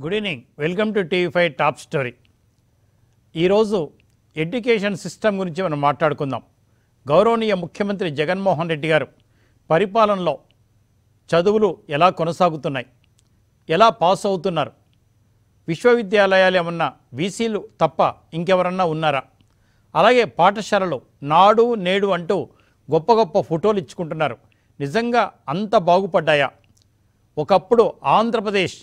Good evening welcome to TV five top story ఈరోజు education system గురించి మనం మాట్లాడుకుందాం గౌరవనీయ ముఖ్యమంత్రి జగన్మోహన్ రెడ్డి గారు పరిపాలనలో చదువులు ఎలా కొనసాగుతున్నాయి ఎలా పాస్ అవుతున్నారు విశ్వవిద్యాలయాలు ఏమన్నా వీసీలు తప్ప ఇంకెవరన్నా ఉన్నారా అలాగే పాఠశాలలు నాడు నేడు అంటూ గొప్ప గొప్ప ఫోటోలు ఇచ్చుకుంటున్నారు నిజంగా అంత బాగుపడ్డాయా ఒకప్పుడు ఆంధ్రప్రదేశ్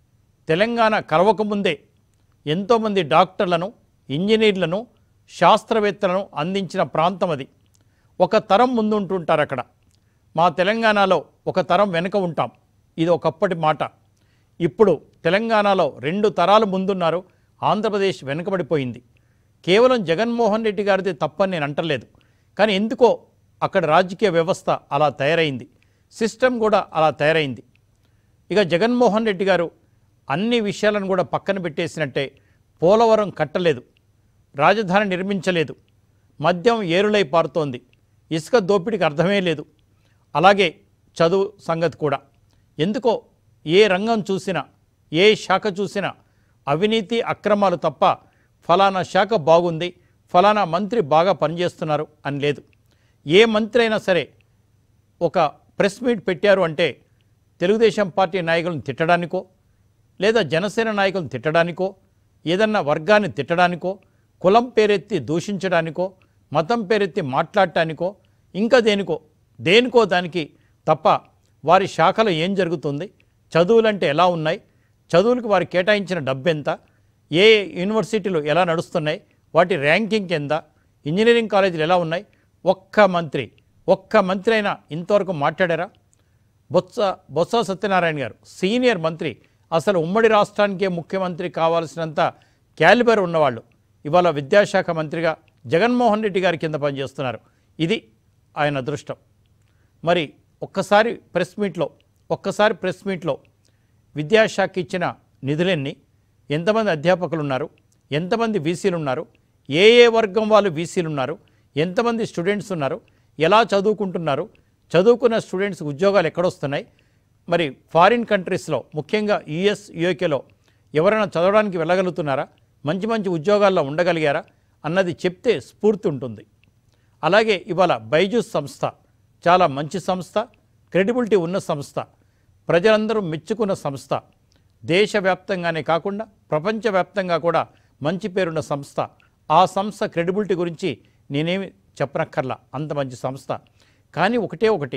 తెలంగాణ కలవకముందే ఎంతోమంది డాక్టర్లను ఇంజనీర్లను శాస్త్రవేత్తలను అందించిన ప్రాంతం అది ఒక తరం ముందుంటుంటారు అక్కడ మా తెలంగాణలో ఒక తరం వెనుక ఉంటాం ఇది ఒకప్పటి మాట ఇప్పుడు తెలంగాణలో రెండు తరాలు ముందున్నారు ఆంధ్రప్రదేశ్ వెనుకబడిపోయింది కేవలం జగన్మోహన్ రెడ్డి గారిది తప్పని నేను అంటలేదు కానీ ఎందుకో అక్కడ రాజకీయ వ్యవస్థ అలా తయారైంది సిస్టమ్ కూడా అలా తయారైంది ఇక జగన్మోహన్ రెడ్డి గారు అన్ని విషయాలను కూడా పక్కన పెట్టేసినట్టే పోలవరం కట్టలేదు రాజధాని నిర్మించలేదు మద్యం ఏరులై పారుతోంది ఇసుక దోపిడీకి అర్థమే లేదు అలాగే చదువు సంగతి కూడా ఎందుకో ఏ రంగం చూసినా ఏ శాఖ చూసినా అవినీతి అక్రమాలు తప్ప ఫలానా శాఖ బాగుంది ఫలానా మంత్రి బాగా పనిచేస్తున్నారు అని లేదు ఏ మంత్రి అయినా సరే ఒక ప్రెస్ మీట్ పెట్టారు అంటే తెలుగుదేశం పార్టీ నాయకులను తిట్టడానికో లేదా జనసేన నాయకులను తిట్టడానికో ఏదన్నా వర్గాన్ని తిట్టడానికో కులం పేరెత్తి దూషించడానికో మతం పేరెత్తి మాట్లాడటానికో ఇంకా దేనికో దేనికో దానికి తప్ప వారి శాఖలో ఏం జరుగుతుంది చదువులంటే ఎలా ఉన్నాయి చదువులకు వారు కేటాయించిన డబ్బు ఎంత ఏ యూనివర్సిటీలు ఎలా నడుస్తున్నాయి వాటి ర్యాంకింగ్ ఎంత ఇంజనీరింగ్ కాలేజీలు ఎలా ఉన్నాయి ఒక్క మంత్రి ఒక్క మంత్రి అయినా ఇంతవరకు మాట్లాడారా బొత్స బొత్స సత్యనారాయణ గారు సీనియర్ మంత్రి అసలు ఉమ్మడి రాష్ట్రానికే ముఖ్యమంత్రి కావాల్సినంత క్యాలిబర్ ఉన్నవాళ్ళు ఇవాళ విద్యాశాఖ మంత్రిగా జగన్మోహన్ రెడ్డి గారి కింద పనిచేస్తున్నారు ఇది ఆయన అదృష్టం మరి ఒక్కసారి ప్రెస్ మీట్లో ఒక్కసారి ప్రెస్ మీట్లో విద్యాశాఖ ఇచ్చిన నిధులెన్ని ఎంతమంది అధ్యాపకులు ఉన్నారు ఎంతమంది వీసీలు ఉన్నారు ఏ ఏ వర్గం వాళ్ళు వీసీలు ఉన్నారు ఎంతమంది స్టూడెంట్స్ ఉన్నారు ఎలా చదువుకుంటున్నారు చదువుకున్న స్టూడెంట్స్కి ఉద్యోగాలు ఎక్కడొస్తున్నాయి మరి ఫారిన్ కంట్రీస్లో ముఖ్యంగా యుఎస్ యుఏకేలో ఎవరైనా చదవడానికి వెళ్ళగలుగుతున్నారా మంచి మంచి ఉద్యోగాల్లో ఉండగలిగారా అన్నది చెప్తే స్ఫూర్తి ఉంటుంది అలాగే ఇవాళ బైజూస్ సంస్థ చాలా మంచి సంస్థ క్రెడిబిలిటీ ఉన్న సంస్థ ప్రజలందరూ మెచ్చుకున్న సంస్థ దేశవ్యాప్తంగానే కాకుండా ప్రపంచవ్యాప్తంగా కూడా మంచి పేరున్న సంస్థ ఆ సంస్థ క్రెడిబిలిటీ గురించి నేనేమి చెప్పనక్కర్లా అంత మంచి సంస్థ కానీ ఒకటే ఒకటి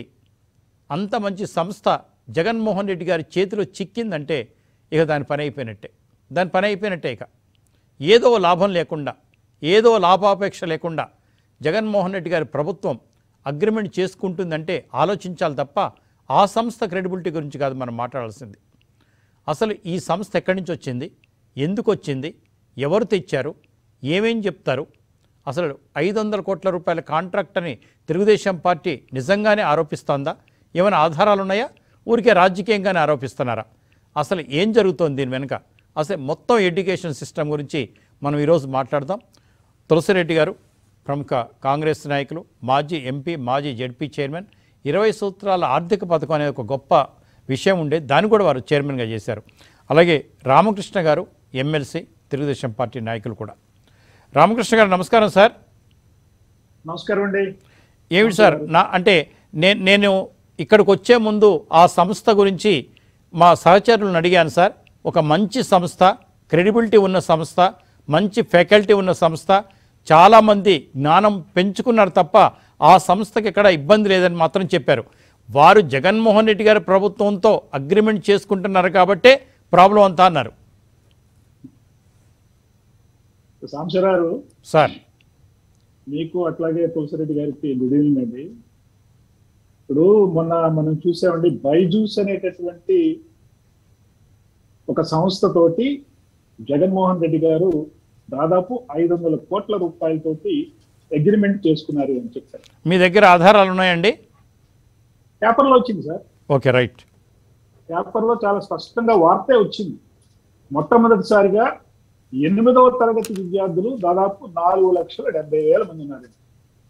అంత మంచి సంస్థ జగన్మోహన్ రెడ్డి గారి చేతిలో చిక్కిందంటే ఇక దాని పని అయిపోయినట్టే దాని పని అయిపోయినట్టే ఇక ఏదో లాభం లేకుండా ఏదో లాభాపేక్ష లేకుండా జగన్మోహన్ రెడ్డి గారి ప్రభుత్వం అగ్రిమెంట్ చేసుకుంటుందంటే ఆలోచించాలి తప్ప ఆ సంస్థ క్రెడిబిలిటీ గురించి కాదు మనం మాట్లాడాల్సింది అసలు ఈ సంస్థ ఎక్కడి నుంచి వచ్చింది ఎందుకు వచ్చింది ఎవరు తెచ్చారు ఏమేం చెప్తారు అసలు ఐదు వందల కోట్ల రూపాయల కాంట్రాక్ట్ అని తెలుగుదేశం పార్టీ నిజంగానే ఆరోపిస్తోందా ఏమైనా ఆధారాలు ఉన్నాయా ఊరికే రాజకీయంగానే ఆరోపిస్తున్నారా అసలు ఏం జరుగుతోంది దీని వెనుక అసలు మొత్తం ఎడ్యుకేషన్ సిస్టమ్ గురించి మనం ఈరోజు మాట్లాడదాం తులసిరెడ్డి గారు ప్రముఖ కాంగ్రెస్ నాయకులు మాజీ ఎంపీ మాజీ జెడ్పీ చైర్మన్ ఇరవై సూత్రాల ఆర్థిక పథకం అనేది ఒక గొప్ప విషయం ఉండే దాన్ని కూడా వారు చైర్మన్గా చేశారు అలాగే రామకృష్ణ గారు ఎమ్మెల్సీ తెలుగుదేశం పార్టీ నాయకులు కూడా రామకృష్ణ గారు నమస్కారం సార్ నమస్కారం అండి ఏమిటి సార్ నా అంటే నేను నేను ఇక్కడికి వచ్చే ముందు ఆ సంస్థ గురించి మా సహచరులను అడిగాను సార్ ఒక మంచి సంస్థ క్రెడిబిలిటీ ఉన్న సంస్థ మంచి ఫ్యాకల్టీ ఉన్న సంస్థ చాలామంది జ్ఞానం పెంచుకున్నారు తప్ప ఆ సంస్థకి ఎక్కడ ఇబ్బంది లేదని మాత్రం చెప్పారు వారు జగన్మోహన్ రెడ్డి గారి ప్రభుత్వంతో అగ్రిమెంట్ చేసుకుంటున్నారు కాబట్టే ప్రాబ్లం అంతా అన్నారు సాంశరారు సార్ మీకు అట్లాగే తులసిరెడ్డి గారికి గుడ్ ఈవినింగ్ అండి ఇప్పుడు మొన్న మనం చూసామండి బైజూస్ అనేటటువంటి ఒక సంస్థ తోటి జగన్మోహన్ రెడ్డి గారు దాదాపు ఐదు వందల కోట్ల రూపాయలతోటి అగ్రిమెంట్ చేసుకున్నారు అని చెప్పారు మీ దగ్గర ఆధారాలు ఉన్నాయండి పేపర్లో వచ్చింది సార్ ఓకే రైట్ పేపర్లో చాలా స్పష్టంగా వార్తే వచ్చింది మొట్టమొదటిసారిగా ఎనిమిదవ తరగతి విద్యార్థులు దాదాపు నాలుగు లక్షల డెబ్బై వేల మంది ఉన్నారు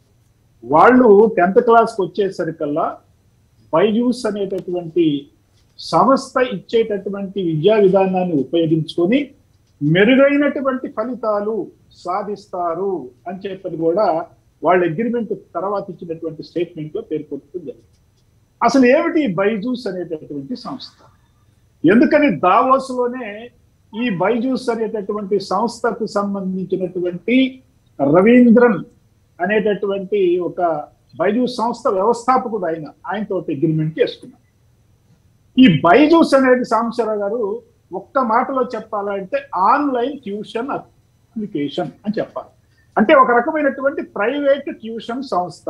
వాళ్ళు టెన్త్ క్లాస్కి వచ్చేసరికల్లా బైజూస్ అనేటటువంటి సంస్థ ఇచ్చేటటువంటి విద్యా విధానాన్ని ఉపయోగించుకొని మెరుగైనటువంటి ఫలితాలు సాధిస్తారు అని చెప్పని కూడా వాళ్ళ అగ్రిమెంట్ తర్వాత ఇచ్చినటువంటి స్టేట్మెంట్ లో పేర్కొంటుంది అసలు ఏమిటి బైజూస్ అనేటటువంటి సంస్థ ఎందుకని దావోస్ లోనే ఈ బైజూస్ అనేటటువంటి సంస్థకు సంబంధించినటువంటి రవీంద్రన్ అనేటటువంటి ఒక బైజూస్ సంస్థ వ్యవస్థాపకుడు ఆయన ఆయనతో అగ్రిమెంట్ చేసుకున్నారు ఈ బైజూస్ అనేది సాంబశివరావు గారు ఒక్క మాటలో చెప్పాలంటే ఆన్లైన్ ట్యూషన్ అప్లికేషన్ అని చెప్పాలి అంటే ఒక రకమైనటువంటి ప్రైవేట్ ట్యూషన్ సంస్థ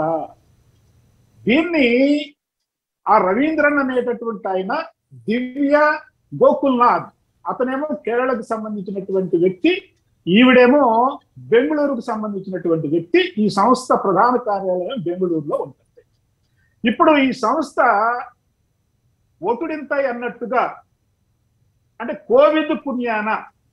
దీన్ని ఆ రవీంద్రన్ అనేటటువంటి ఆయన దివ్య గోకుల్నాథ్ అతనేమో కేరళకు సంబంధించినటువంటి వ్యక్తి ఈవిడేమో బెంగళూరుకు సంబంధించినటువంటి వ్యక్తి ఈ సంస్థ ప్రధాన కార్యాలయం బెంగళూరులో ఉంటుంది ఇప్పుడు ఈ సంస్థ ఒటుడింతాయి అన్నట్టుగా అంటే కోవిడ్ పుణ్యాన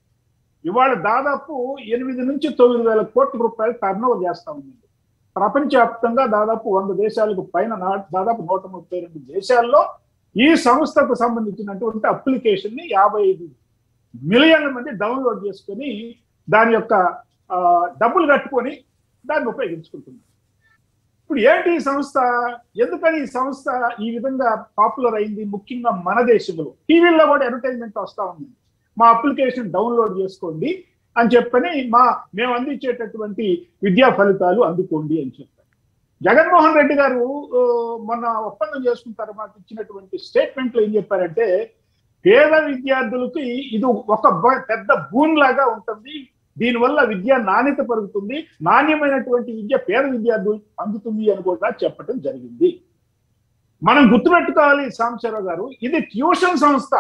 ఇవాళ దాదాపు ఎనిమిది నుంచి తొమ్మిది వేల కోట్ల రూపాయలు టర్న్ ఓవర్ చేస్తా ఉంది ప్రపంచవ్యాప్తంగా దాదాపు వంద దేశాలకు పైన నా- దాదాపు నూట ముప్పై రెండు దేశాల్లో ఈ సంస్థకు సంబంధించినటువంటి అప్లికేషన్ ని యాభై ఐదు మిలియన్ల మంది డౌన్లోడ్ చేసుకొని దాని యొక్క ఆ, డబ్బులు కట్టుకొని దాన్ని ఉపయోగించుకుంటున్నారు ఇప్పుడు ఏంటి ఈ సంస్థ ఎందుకని ఈ సంస్థ ఈ విధంగా పాపులర్ అయింది ముఖ్యంగా మన దేశంలో టీవీల్లో కూడా అడ్వర్టైజ్మెంట్ వస్తా ఉంది మా అప్లికేషన్ డౌన్లోడ్ చేసుకోండి అని చెప్పని మా మేము అందించేటటువంటి విద్యా ఫలితాలు అందుకోండి అని చెప్పారు జగన్మోహన్ రెడ్డి గారు ఆ, మొన్న ఒప్పందం చేసుకున్న తర్వాత ఇచ్చినటువంటి స్టేట్మెంట్ లో ఏం చెప్పారంటే పేద విద్యార్థులకి ఇది ఒక బ- పెద్ద బూన్ లాగా ఉంటుంది దీనివల్ల విద్య నాణ్యత పెరుగుతుంది నాణ్యమైనటువంటి విద్య పేద విద్యార్థులు అందుతుంది అని కూడా చెప్పడం జరిగింది మనం గుర్తుపెట్టుకోవాలి సాంబశివరావు గారు ఇది ట్యూషన్ సంస్థ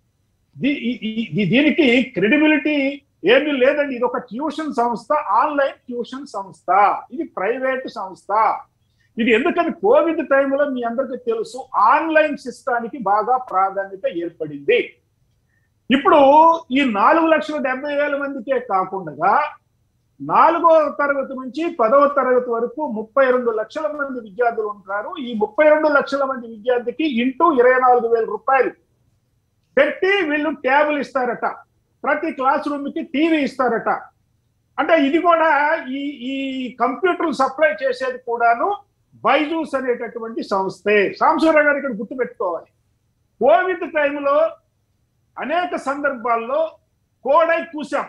దీ- ఈ- ఈ- ఈ- దీనికి క్రెడిబిలిటీ ఏమీ లేదండి ఇది ఒక ట్యూషన్ సంస్థ ఆన్లైన్ ట్యూషన్ సంస్థ ఇది ప్రైవేట్ సంస్థ ఇది ఎందుకని కోవిడ్ టైంలో మీ అందరికీ తెలుసు ఆన్లైన్ సిస్టానికి బాగా ప్రాధాన్యత ఏర్పడింది ఇప్పుడు ఈ నాలుగు లక్షల డెబ్బై వేల మందికే కాకుండా నాలుగో తరగతి నుంచి పదవ తరగతి వరకు ముప్పై రెండు లక్షల మంది విద్యార్థులు ఉంటారు ఈ ముప్పై రెండు లక్షల మంది విద్యార్థికి ఇంటూ ఇరవై నాలుగు వేల రూపాయలు పెట్టి వీళ్ళు ట్యాబులు ఇస్తారట ప్రతి క్లాస్ రూమ్ కి టీవీ ఇస్తారట అంటే ఇది కూడా ఈ ఈ కంప్యూటర్లు సప్లై చేసేది కూడాను బైజూస్ అనేటటువంటి సంస్థే సాంబశివరావు గారు ఇక్కడ గుర్తుపెట్టుకోవాలి కోవిడ్ టైంలో అనేక సందర్భాల్లో కోడై కూశాం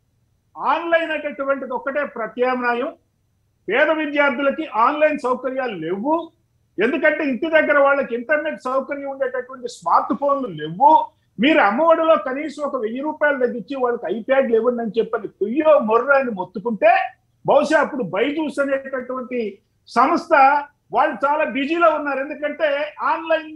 ఆన్లైన్ అనేటటువంటిది ఒక్కటే ప్రత్యామ్నాయం పేద విద్యార్థులకి ఆన్లైన్ సౌకర్యాలు లేవు ఎందుకంటే ఇంటి దగ్గర వాళ్ళకి ఇంటర్నెట్ సౌకర్యం ఉండేటటువంటి స్మార్ట్ ఫోన్లు లేవు మీరు అమ్మఒడిలో కనీసం ఒక వెయ్యి రూపాయలు తగ్గించి వాళ్ళకి ఐప్యాడ్లు ఇవ్వండి అని చెప్పని కుయ్యో మొర్ర అని మొత్తుకుంటే బహుశా అప్పుడు బైజూస్ అనేటటువంటి సంస్థ వాళ్ళు చాలా బిజీలో ఉన్నారు ఎందుకంటే ఆన్లైన్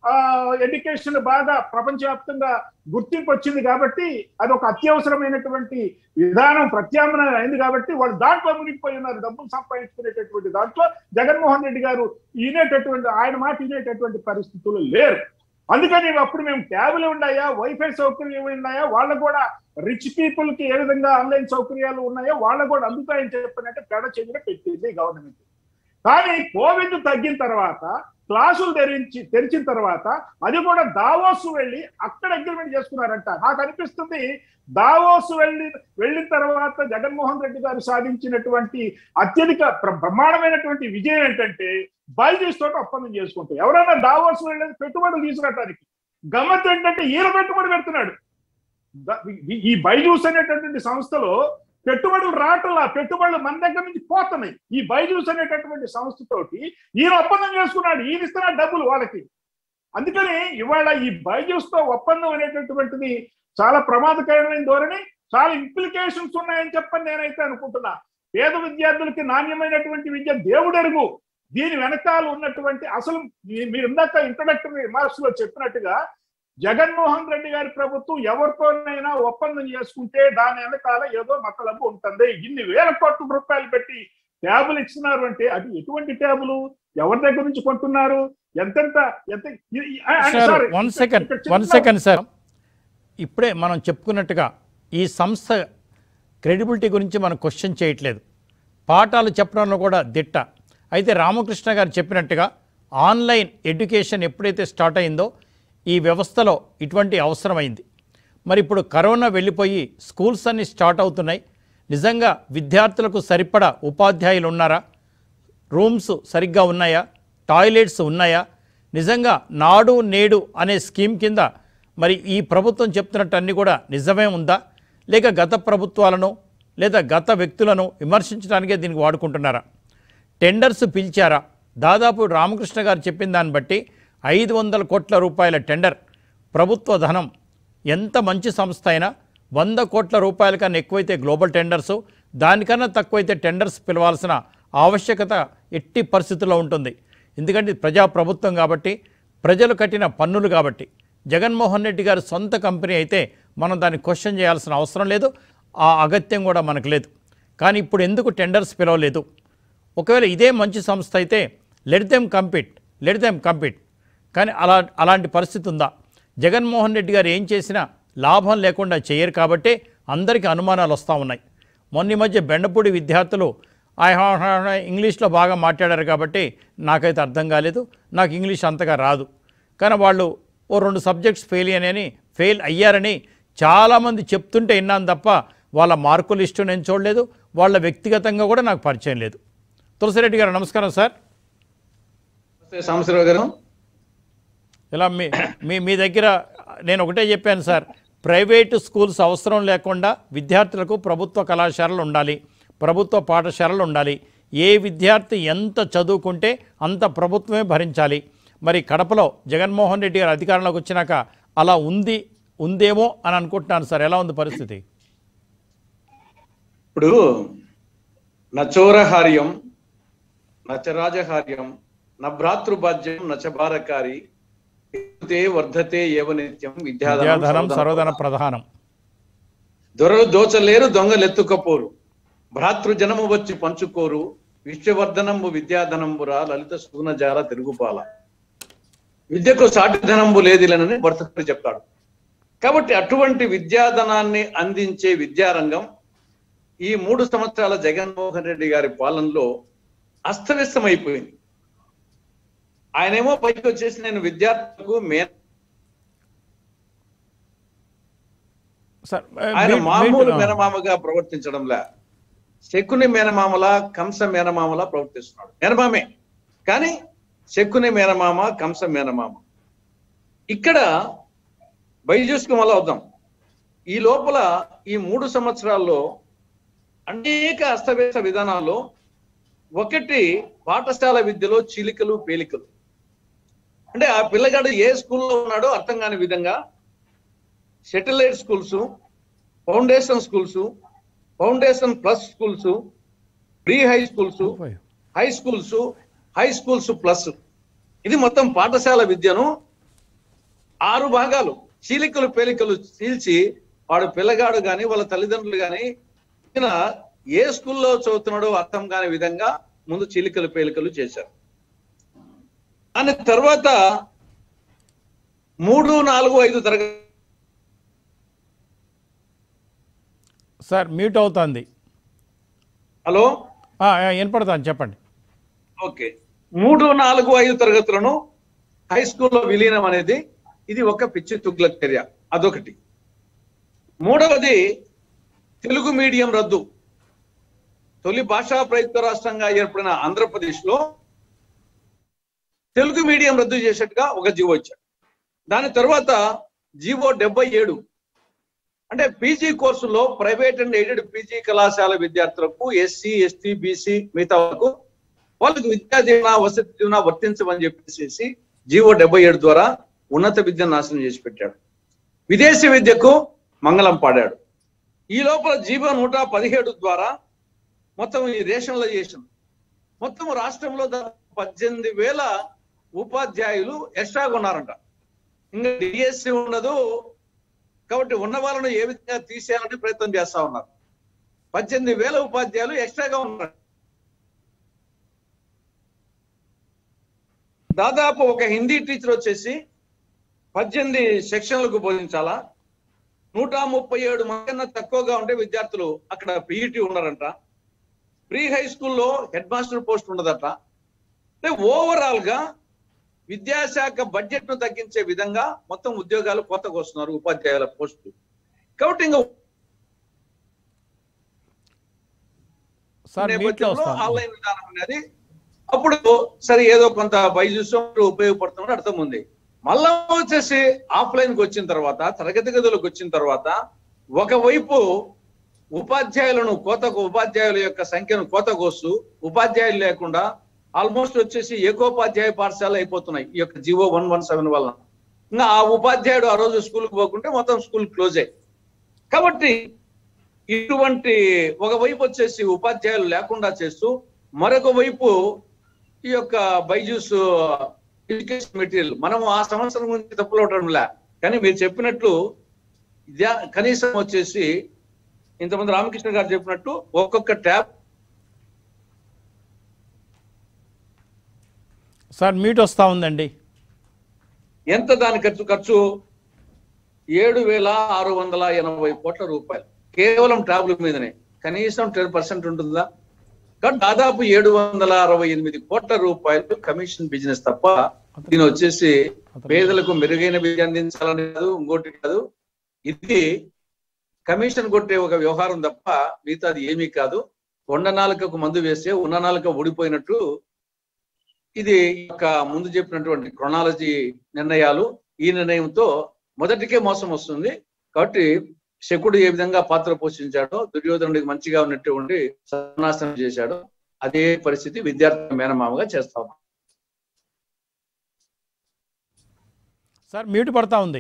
ఎడ్యుకేషన్ బాగా ప్రపంచవ్యాప్తంగా గుర్తింపు వచ్చింది కాబట్టి అది ఒక అత్యవసరమైనటువంటి విధానం ప్రత్యామ్నాయం అయింది కాబట్టి వాళ్ళు దాంట్లో మునిగిపోయి ఉన్నారు డబ్బులు సంపాదించుకునేటటువంటి దాంట్లో జగన్మోహన్ రెడ్డి గారు వినేటటువంటి ఆయన మాట వినేటటువంటి పరిస్థితులు లేరు అందుకని అప్పుడు మేము ట్యాబులు ఉన్నాయా వైఫై సౌకర్యం ఉన్నాయా వాళ్ళకు కూడా రిచ్ పీపుల్ కి ఏ విధంగా ఆన్లైన్ సౌకర్యాలు ఉన్నాయో వాళ్ళకు కూడా అందుతాయని చెప్పినట్టే పెడ చెవిన పెట్టింది గవర్నమెంట్ కానీ కోవిడ్ తగ్గిన తర్వాత క్లాసులు తెరించి తెరిచిన తర్వాత అది కూడా దావోస్ వెళ్ళి అక్కడ అగ్రిమెంట్ చేసుకున్నారంట నాకు అనిపిస్తుంది దావోస్ వెళ్ళి వెళ్ళిన తర్వాత జగన్మోహన్ రెడ్డి గారు సాధించినటువంటి అత్యధిక ప్ర- బ్రహ్మాండమైనటువంటి విజయం ఏంటంటే బైజూస్ తోటి ఒప్పందం చేసుకుంటారు ఎవరైనా దావోస్ వెళ్ళేది పెట్టుబడులు తీసుకురావడానికి గమ్మత్ ఏంటంటే ఈయన పెట్టుబడి పెడుతున్నాడు ద- ఈ- ఈ బైజూస్ అనేటటువంటి సంస్థలో పెట్టుబడులు రావట్లా పెట్టుబడులు మన దగ్గర నుంచి పోతున్నాయి ఈ బైజూస్ అనేటటువంటి సంస్థతోటి ఈయన ఒప్పందం చేసుకున్నాడు ఈయన ఇస్తున్నాడు డబ్బులు వాళ్ళకి అందుకని ఇవాళ ఈ బైజూస్ తో ఒప్పందం అనేటటువంటిది చాలా ప్రమాదకరమైన ధోరణి చాలా ఇంప్లికేషన్స్ ఉన్నాయని చెప్పని నేనైతే అనుకుంటున్నా పేద విద్యార్థులకి నాణ్యమైనటువంటి విద్య దేవుడెరుగు దీని వెనకాల ఉన్నటువంటి అసలు మీ- మీరు ఇందాక ఇంట్రడక్టరీ రిమార్క్స్ లో చెప్పినట్టుగా జగన్మోహన్ రెడ్డి గారి ప్రభుత్వం ఎవరితోనైనా ఒప్పందం చేసుకుంటే దాని వెనకాల ఏదో మతలబు ఉంటుంది ఇన్ని వేల కోట్ల రూపాయలు పెట్టి ట్యాబులు ఇస్తున్నారు అంటే అది ఎటువంటి ట్యాబులు ఎవరి దగ్గర నుంచి కొంటున్నారు ఎంతెంత ఎంత ఈ- ఈ- ఆ- అంటే సార్ sorry, వన్ ఇక్కడ- సెకండ్ ఇక్కడ వన్ చిన్న- సెకండ్ సార్ ఇప్పుడే మనం చెప్పుకున్నట్టుగా ఈ సంస్థ క్రెడిబిలిటీ గురించి మనం క్వశ్చన్ చేయట్లేదు పాఠాలు చెప్పడంలో కూడా దిట్ట అయితే రామకృష్ణ గారు చెప్పినట్టుగా ఆన్లైన్ ఎడ్యుకేషన్ ఎప్పుడైతే స్టార్ట్ అయిందో ఈ వ్యవస్థలో ఇటువంటి అవసరమైంది మరి ఇప్పుడు కరోనా వెళ్ళిపోయి స్కూల్స్ అన్నీ స్టార్ట్ అవుతున్నాయి నిజంగా విద్యార్థులకు సరిపడా ఉపాధ్యాయులు ఉన్నారా రూమ్స్ సరిగ్గా ఉన్నాయా టాయిలెట్స్ ఉన్నాయా నిజంగా నాడు నేడు అనే స్కీమ్ కింద మరి ఈ ప్రభుత్వం చెప్తున్నట్టు అన్నీ కూడా నిజమే ఉందా లేక గత ప్రభుత్వాలను లేదా గత వ్యక్తులను విమర్శించడానికే దీనికి వాడుకుంటున్నారా టెండర్స్ పిలిచారా దాదాపు రామకృష్ణ గారు చెప్పిన దాన్ని బట్టి ఐదు వందల కోట్ల రూపాయల టెండర్ ప్రభుత్వ ధనం ఎంత మంచి సంస్థ అయినా వంద కోట్ల రూపాయల కన్నా ఎక్కువైతే గ్లోబల్ టెండర్స్ దానికన్నా తక్కువైతే టెండర్స్ పిలవాల్సిన ఆవశ్యకత ఎట్టి పరిస్థితుల్లో ఉంటుంది ఎందుకంటే ఇది ప్రజా ప్రభుత్వం కాబట్టి ప్రజలు కట్టిన పన్నులు కాబట్టి జగన్మోహన్ రెడ్డి గారి సొంత కంపెనీ అయితే మనం దాన్ని క్వశ్చన్ చేయాల్సిన అవసరం లేదు ఆ అగత్యం కూడా మనకు లేదు కానీ ఇప్పుడు ఎందుకు టెండర్స్ పిలవలేదు ఒకవేళ ఇదే మంచి సంస్థ అయితే let them compete let them compete కానీ అలా అలాంటి పరిస్థితి ఉందా జగన్మోహన్ రెడ్డి గారు ఏం చేసినా లాభం లేకుండా చేయరు కాబట్టి అందరికీ అనుమానాలు వస్తూ ఉన్నాయి మొన్న ఈ మధ్య బెండపూడి విద్యార్థులు ఆయన ఇంగ్లీష్లో బాగా మాట్లాడారు కాబట్టి నాకైతే అర్థం కాలేదు నాకు ఇంగ్లీష్ అంతగా రాదు కానీ వాళ్ళు ఓ రెండు సబ్జెక్ట్స్ ఫెయిల్ అయ్యానని ఫెయిల్ అయ్యారని చాలామంది చెప్తుంటే విన్నాను తప్ప వాళ్ళ మార్కుల లిస్టు నేను చూడలేదు వాళ్ళ వ్యక్తిగతంగా కూడా నాకు పరిచయం లేదు తులసిరెడ్డి గారు నమస్కారం సార్ నమస్తే సాంబశివరావు గారు ఇలా మీ మీ మీ దగ్గర నేను ఒకటే చెప్పాను సార్ ప్రైవేటు స్కూల్స్ అవసరం లేకుండా విద్యార్థులకు ప్రభుత్వ కళాశాలలు ఉండాలి ప్రభుత్వ పాఠశాలలు ఉండాలి ఏ విద్యార్థి ఎంత చదువుకుంటే అంత ప్రభుత్వమే భరించాలి మరి కడపలో జగన్మోహన్ రెడ్డి గారు అధికారంలోకి వచ్చినాక అలా ఉంది ఉందేమో అని అనుకుంటున్నాను సార్ ఎలా ఉంది పరిస్థితి ఇప్పుడు నచోరహార్యం నచరాజహార్యం నభ్రాతృభాజ్యం నచభారకారి తే వర్ధతే ఏవ నిత్యం విద్యాధనం విద్యాధనం సర్వధన ప్రధానం దొరలు దోచలేరు దొంగలెత్తుకపోరు భ్రాతృజనము వచ్చి పంచుకోరు విశ్వవర్ధనంబు విద్యాధనంబురా లలిత సుగుణజాల తిరుగుపాల విద్యకు సాటి ధనంబు లేదిలనని భర్తకరి చెప్తాడు కాబట్టి అటువంటి విద్యాధనాన్ని అందించే విద్యారంగం ఈ మూడు సంవత్సరాల జగన్మోహన్ రెడ్డి గారి పాలనలో అస్తవ్యస్తమైపోయింది ఆయనేమో పైకి వచ్చేసి నేను విద్యార్థులకు మే సార్ ఆయన మీ- మామూలు మీ- మేనమామగా ప్రవర్తించడంలా శకుని మేనమామల కంస మేనమామల ప్రవర్తిస్తున్నాడు మేనమామే కానీ శకుని మేనమామ కంస మేనమామ ఇక్కడ బైజూస్కి మళ్ళా వద్దాం ఈ లోపల ఈ మూడు సంవత్సరాల్లో అనేక అస్తవ్యస్త విధానాల్లో ఒకటి పాఠశాల విద్యలో చీలికలు పేలికలు అంటే ఆ పిల్లగాడు ఏ స్కూల్లో ఉన్నాడో అర్థం కాని విధంగా satellite schools foundation schools foundation plus schools pre high schools high schools high schools plus ఇది మొత్తం పాఠశాల విద్యను ఆరు భాగాలు చీలికలు పేలికలు చీల్చి వాడు పిల్లగాడు గాని వాళ్ళ తల్లిదండ్రులు గాని ఈయన ఏ స్కూల్లో చదువుతున్నాడో అర్థం కాని విధంగా ముందు చీలికలు పేలికలు చేశారు దాని తర్వాత మూడు నాలుగు ఐదు తరగతి సార్ మ్యూట్ అవుతుంది హలో ఆ, ఆ, వినపడుతుంది చెప్పండి ఓకే మూడు నాలుగు ఐదు తరగతులను హై స్కూల్లో విలీనం అనేది ఇది ఒక పిచ్చి తుగ్లక్ చర్య అదొకటి మూడవది తెలుగు మీడియం రద్దు తొలి భాషా ప్రయుక్త రాష్ట్రంగా ఏర్పడిన ఆంధ్రప్రదేశ్ లో తెలుగు మీడియం రద్దు చేసేట్టుగా ఒక జీవో ఇచ్చాడు దాని తర్వాత జీవో డెబ్బై ఏడు అంటే పీజీ కోర్సులో ప్రైవేట్ అండ్ ఎయిడెడ్ పీజీ కళాశాల విద్యార్థులకు ఎస్సీ ఎస్టీ బీసీ మిగతా వాళ్ళకు వాళ్ళకు విద్యా దీవెన వసతి దీవెన వర్తించమని చెప్పేసి జీవో డెబ్బై ఏడు ద్వారా ఉన్నత విద్యను నాశనం చేసి పెట్టాడు విదేశీ విద్యకు మంగళం పాడాడు ఈ లోపల జీవో నూట పదిహేడు ద్వారా మొత్తం ఈ రేషనలైజేషన్ మొత్తం రాష్ట్రంలో దాదాపు పద్దెనిమిది వేల ఉపాధ్యాయులు ఎక్స్ట్రాగా ఉన్నారంట ఇంకా డిఎస్సి ఉండదు కాబట్టి ఉన్న వాళ్ళను ఏ విధంగా తీసేయాలని ప్రయత్నం చేస్తా ఉన్నారు పద్దెనిమిది వేల ఉపాధ్యాయులు ఎక్స్ట్రాగా ఉన్నారు దాదాపు ఒక హిందీ టీచర్ వచ్చేసి పద్దెనిమిది సెక్షన్లకు బోధించాలా నూట ముప్పై ఏడు మంది కన్నా తక్కువగా ఉంటే విద్యార్థులు అక్కడ పీఈటీ ఉన్నారంట ప్రీ హై స్కూల్లో హెడ్ మాస్టర్ పోస్ట్ ఉండదట అంటే ఓవరాల్ గా విద్యాశాఖ బడ్జెట్ ను తగ్గించే విధంగా మొత్తం ఉద్యోగాలు కొత్తగా వస్తున్నారు ఉపాధ్యాయుల పోస్టులు కాబట్టి ఇంకా సార్ మీట్లో నేపథ్యంలో వస్తాను ఆన్లైన్ విధానం అనేది అప్పుడు సరే ఏదో కొంత బైజూస్ ఉపయోగపడుతున్నట్టు అర్థం ఉంది మళ్ళా వచ్చేసి ఆఫ్లైన్ కి వచ్చిన తర్వాత తరగతి గదులకు వచ్చిన తర్వాత ఒకవైపు ఉపాధ్యాయులను కోతకు ఉపాధ్యాయుల యొక్క సంఖ్యను కోత కోస్తూ ఉపాధ్యాయులు లేకుండా ఆల్మోస్ట్ వచ్చేసి ఏకోపాధ్యాయ పాఠశాల అయిపోతున్నాయి ఈ యొక్క జివో వన్ వన్ సెవెన్ వల్ల ఇంకా ఆ ఉపాధ్యాయుడు ఆ రోజు స్కూల్కి పోకుంటే మొత్తం స్కూల్ క్లోజ్ అయ్యి కాబట్టి ఇటువంటి ఒక వైపు వచ్చేసి ఉపాధ్యాయులు లేకుండా చేస్తూ మరొక వైపు ఈ యొక్క బైజూస్ ఎడ్యుకేషన్ మెటీరియల్ మనం ఆ సంవత్సరం గురించి తప్పులవటంలే కానీ మీరు చెప్పినట్లు ఇదా- కనీసం వచ్చేసి ఇంతమంది రామకృష్ణ గారు చెప్పినట్టు ఒక్కొక్క ట్యాబ్ సార్ మీట్ వస్తా ఉందండి ఎంత దాని ఖర్చు ఖర్చు ఏడు వేల ఆరు వందల ఎనభై కోట్ల రూపాయలు కేవలం ట్యాబ్ల మీదనే కనీసం టెన్ పర్సెంట్ ఉంటుందా కాబట్టి దాదాపు ఏడు వందల అరవై ఎనిమిది కోట్ల రూపాయలు కమిషన్ బిజినెస్ తప్ప దీని వచ్చేసి పేదలకు మెరుగైన విద్య అందించాలని కాదు ఇంకోటి కాదు ఇది కమిషన్ కొట్టే ఒక వ్యవహారం తప్ప మిగతాది ఏమీ కాదు కొండ నాలుకకు మందు వేస్తే ఉన్న నాలుక ఊడిపోయినట్టు ఇది యొక్క ముందు చెప్పినటువంటి క్రొనాలజీ నిర్ణయాలు ఈ నిర్ణయంతో మొదటికే మోసం వస్తుంది కాబట్టి శకుడు ఏ విధంగా పాత్ర పోషించాడో దుర్యోధనుడికి మంచిగా ఉన్నటువంటి సర్వనాశనం చేశాడో అదే పరిస్థితి విద్యార్థి మేనమామగా చేస్తాం సార్ మ్యూట్ పడతా ఉంది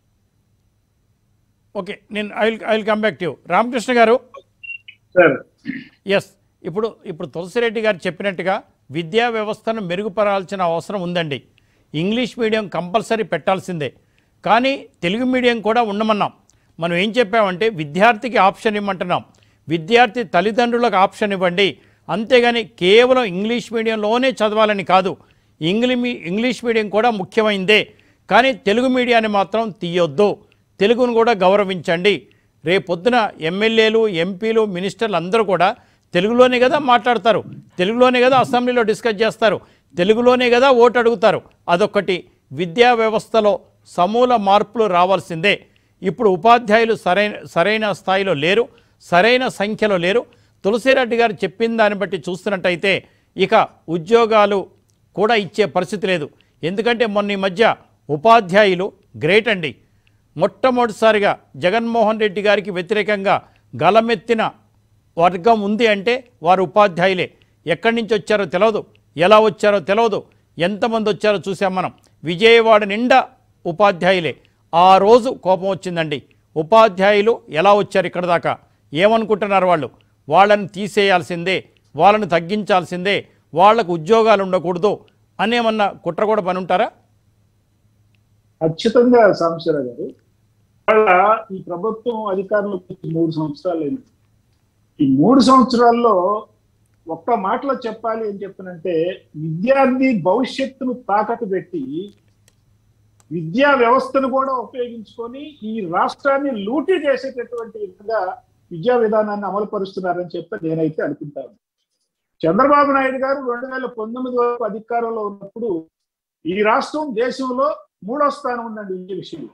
ఓకే నేను I will I will come back to Ramakrishna గారు సార్ ఎస్ ఇప్పుడు ఇప్పుడు తులసిరెడ్డి గారు చెప్పినట్టుగా విద్యా వ్యవస్థను మెరుగుపరాల్సిన అవసరం ఉందండి ఇంగ్లీష్ మీడియం కంపల్సరీ పెట్టాల్సిందే కానీ తెలుగు మీడియం కూడా ఉండమన్నాం మనం ఏం చెప్పామంటే విద్యార్థికి ఆప్షన్ ఇవ్వమంటున్నాం విద్యార్థి తల్లిదండ్రులకు ఆప్షన్ ఇవ్వండి అంతేగాని కేవలం ఇంగ్లీష్ మీడియంలోనే చదవాలని కాదు ఇంగ్లీ మీ ఇంగ్లీష్ మీడియం కూడా ముఖ్యమైందే కానీ తెలుగు మీడియాన్ని మాత్రం తీయొద్దు తెలుగును కూడా గౌరవించండి రేపొద్దున ఎమ్మెల్యేలు ఎంపీలు మినిస్టర్లు అందరూ కూడా తెలుగులోనే కదా మాట్లాడతారు తెలుగులోనే కదా అసెంబ్లీలో డిస్కస్ చేస్తారు తెలుగులోనే కదా ఓటు అడుగుతారు అదొకటి విద్యా వ్యవస్థలో సమూల మార్పులు రావాల్సిందే ఇప్పుడు ఉపాధ్యాయులు సరైన సరైన స్థాయిలో లేరు సరైన సంఖ్యలో లేరు తులసిరెడ్డి గారు చెప్పిన దాన్ని బట్టి చూస్తున్నట్టయితే ఇక ఉద్యోగాలు కూడా ఇచ్చే పరిస్థితి లేదు ఎందుకంటే మొన్న ఈ మధ్య ఉపాధ్యాయులు గ్రేట్ అండి మొట్టమొదటిసారిగా జగన్మోహన్ రెడ్డి గారికి వ్యతిరేకంగా గలమెత్తిన వర్గం ఉంది అంటే వారు ఉపాధ్యాయులే ఎక్కడి నుంచి వచ్చారో తెలియదు ఎలా వచ్చారో తెలియదు ఎంతమంది వచ్చారో చూసాం మనం విజయవాడ నిండా ఉపాధ్యాయులే ఆ రోజు కోపం వచ్చిందండి ఉపాధ్యాయులు ఎలా వచ్చారు ఇక్కడ దాకా ఏమనుకుంటున్నారు వాళ్ళు వాళ్ళని తీసేయాల్సిందే వాళ్ళని తగ్గించాల్సిందే వాళ్ళకు ఉద్యోగాలు ఉండకూడదు అనేమన్నా కుట్ర కూడా పని ఉంటారా ఖచ్చితంగా సాంబశివరావు గారు వాళ్ళ ఈ ప్రభుత్వం అధికారంలోకి వచ్చి మూడు సంవత్సరాలు అయింది ఈ మూడు సంవత్సరాల్లో ఒక్క మాటలో చెప్పాలి ఏం చెప్తానంటే విద్యార్థి భవిష్యత్తును తాకట్టు పెట్టి విద్యా వ్యవస్థను కూడా ఉపయోగించుకొని ఈ రాష్ట్రాన్ని లూటీ చేసేటటువంటి విధంగా విద్యా విధానాన్ని అమలు పరుస్తున్నారని చెప్పి నేనైతే అనుకుంటాను చంద్రబాబు నాయుడు గారు రెండు వేల పంతొమ్మిది వరకు అధికారంలో ఉన్నప్పుడు ఈ రాష్ట్రం దేశంలో మూడో స్థానం ఉందండి ఈ విషయం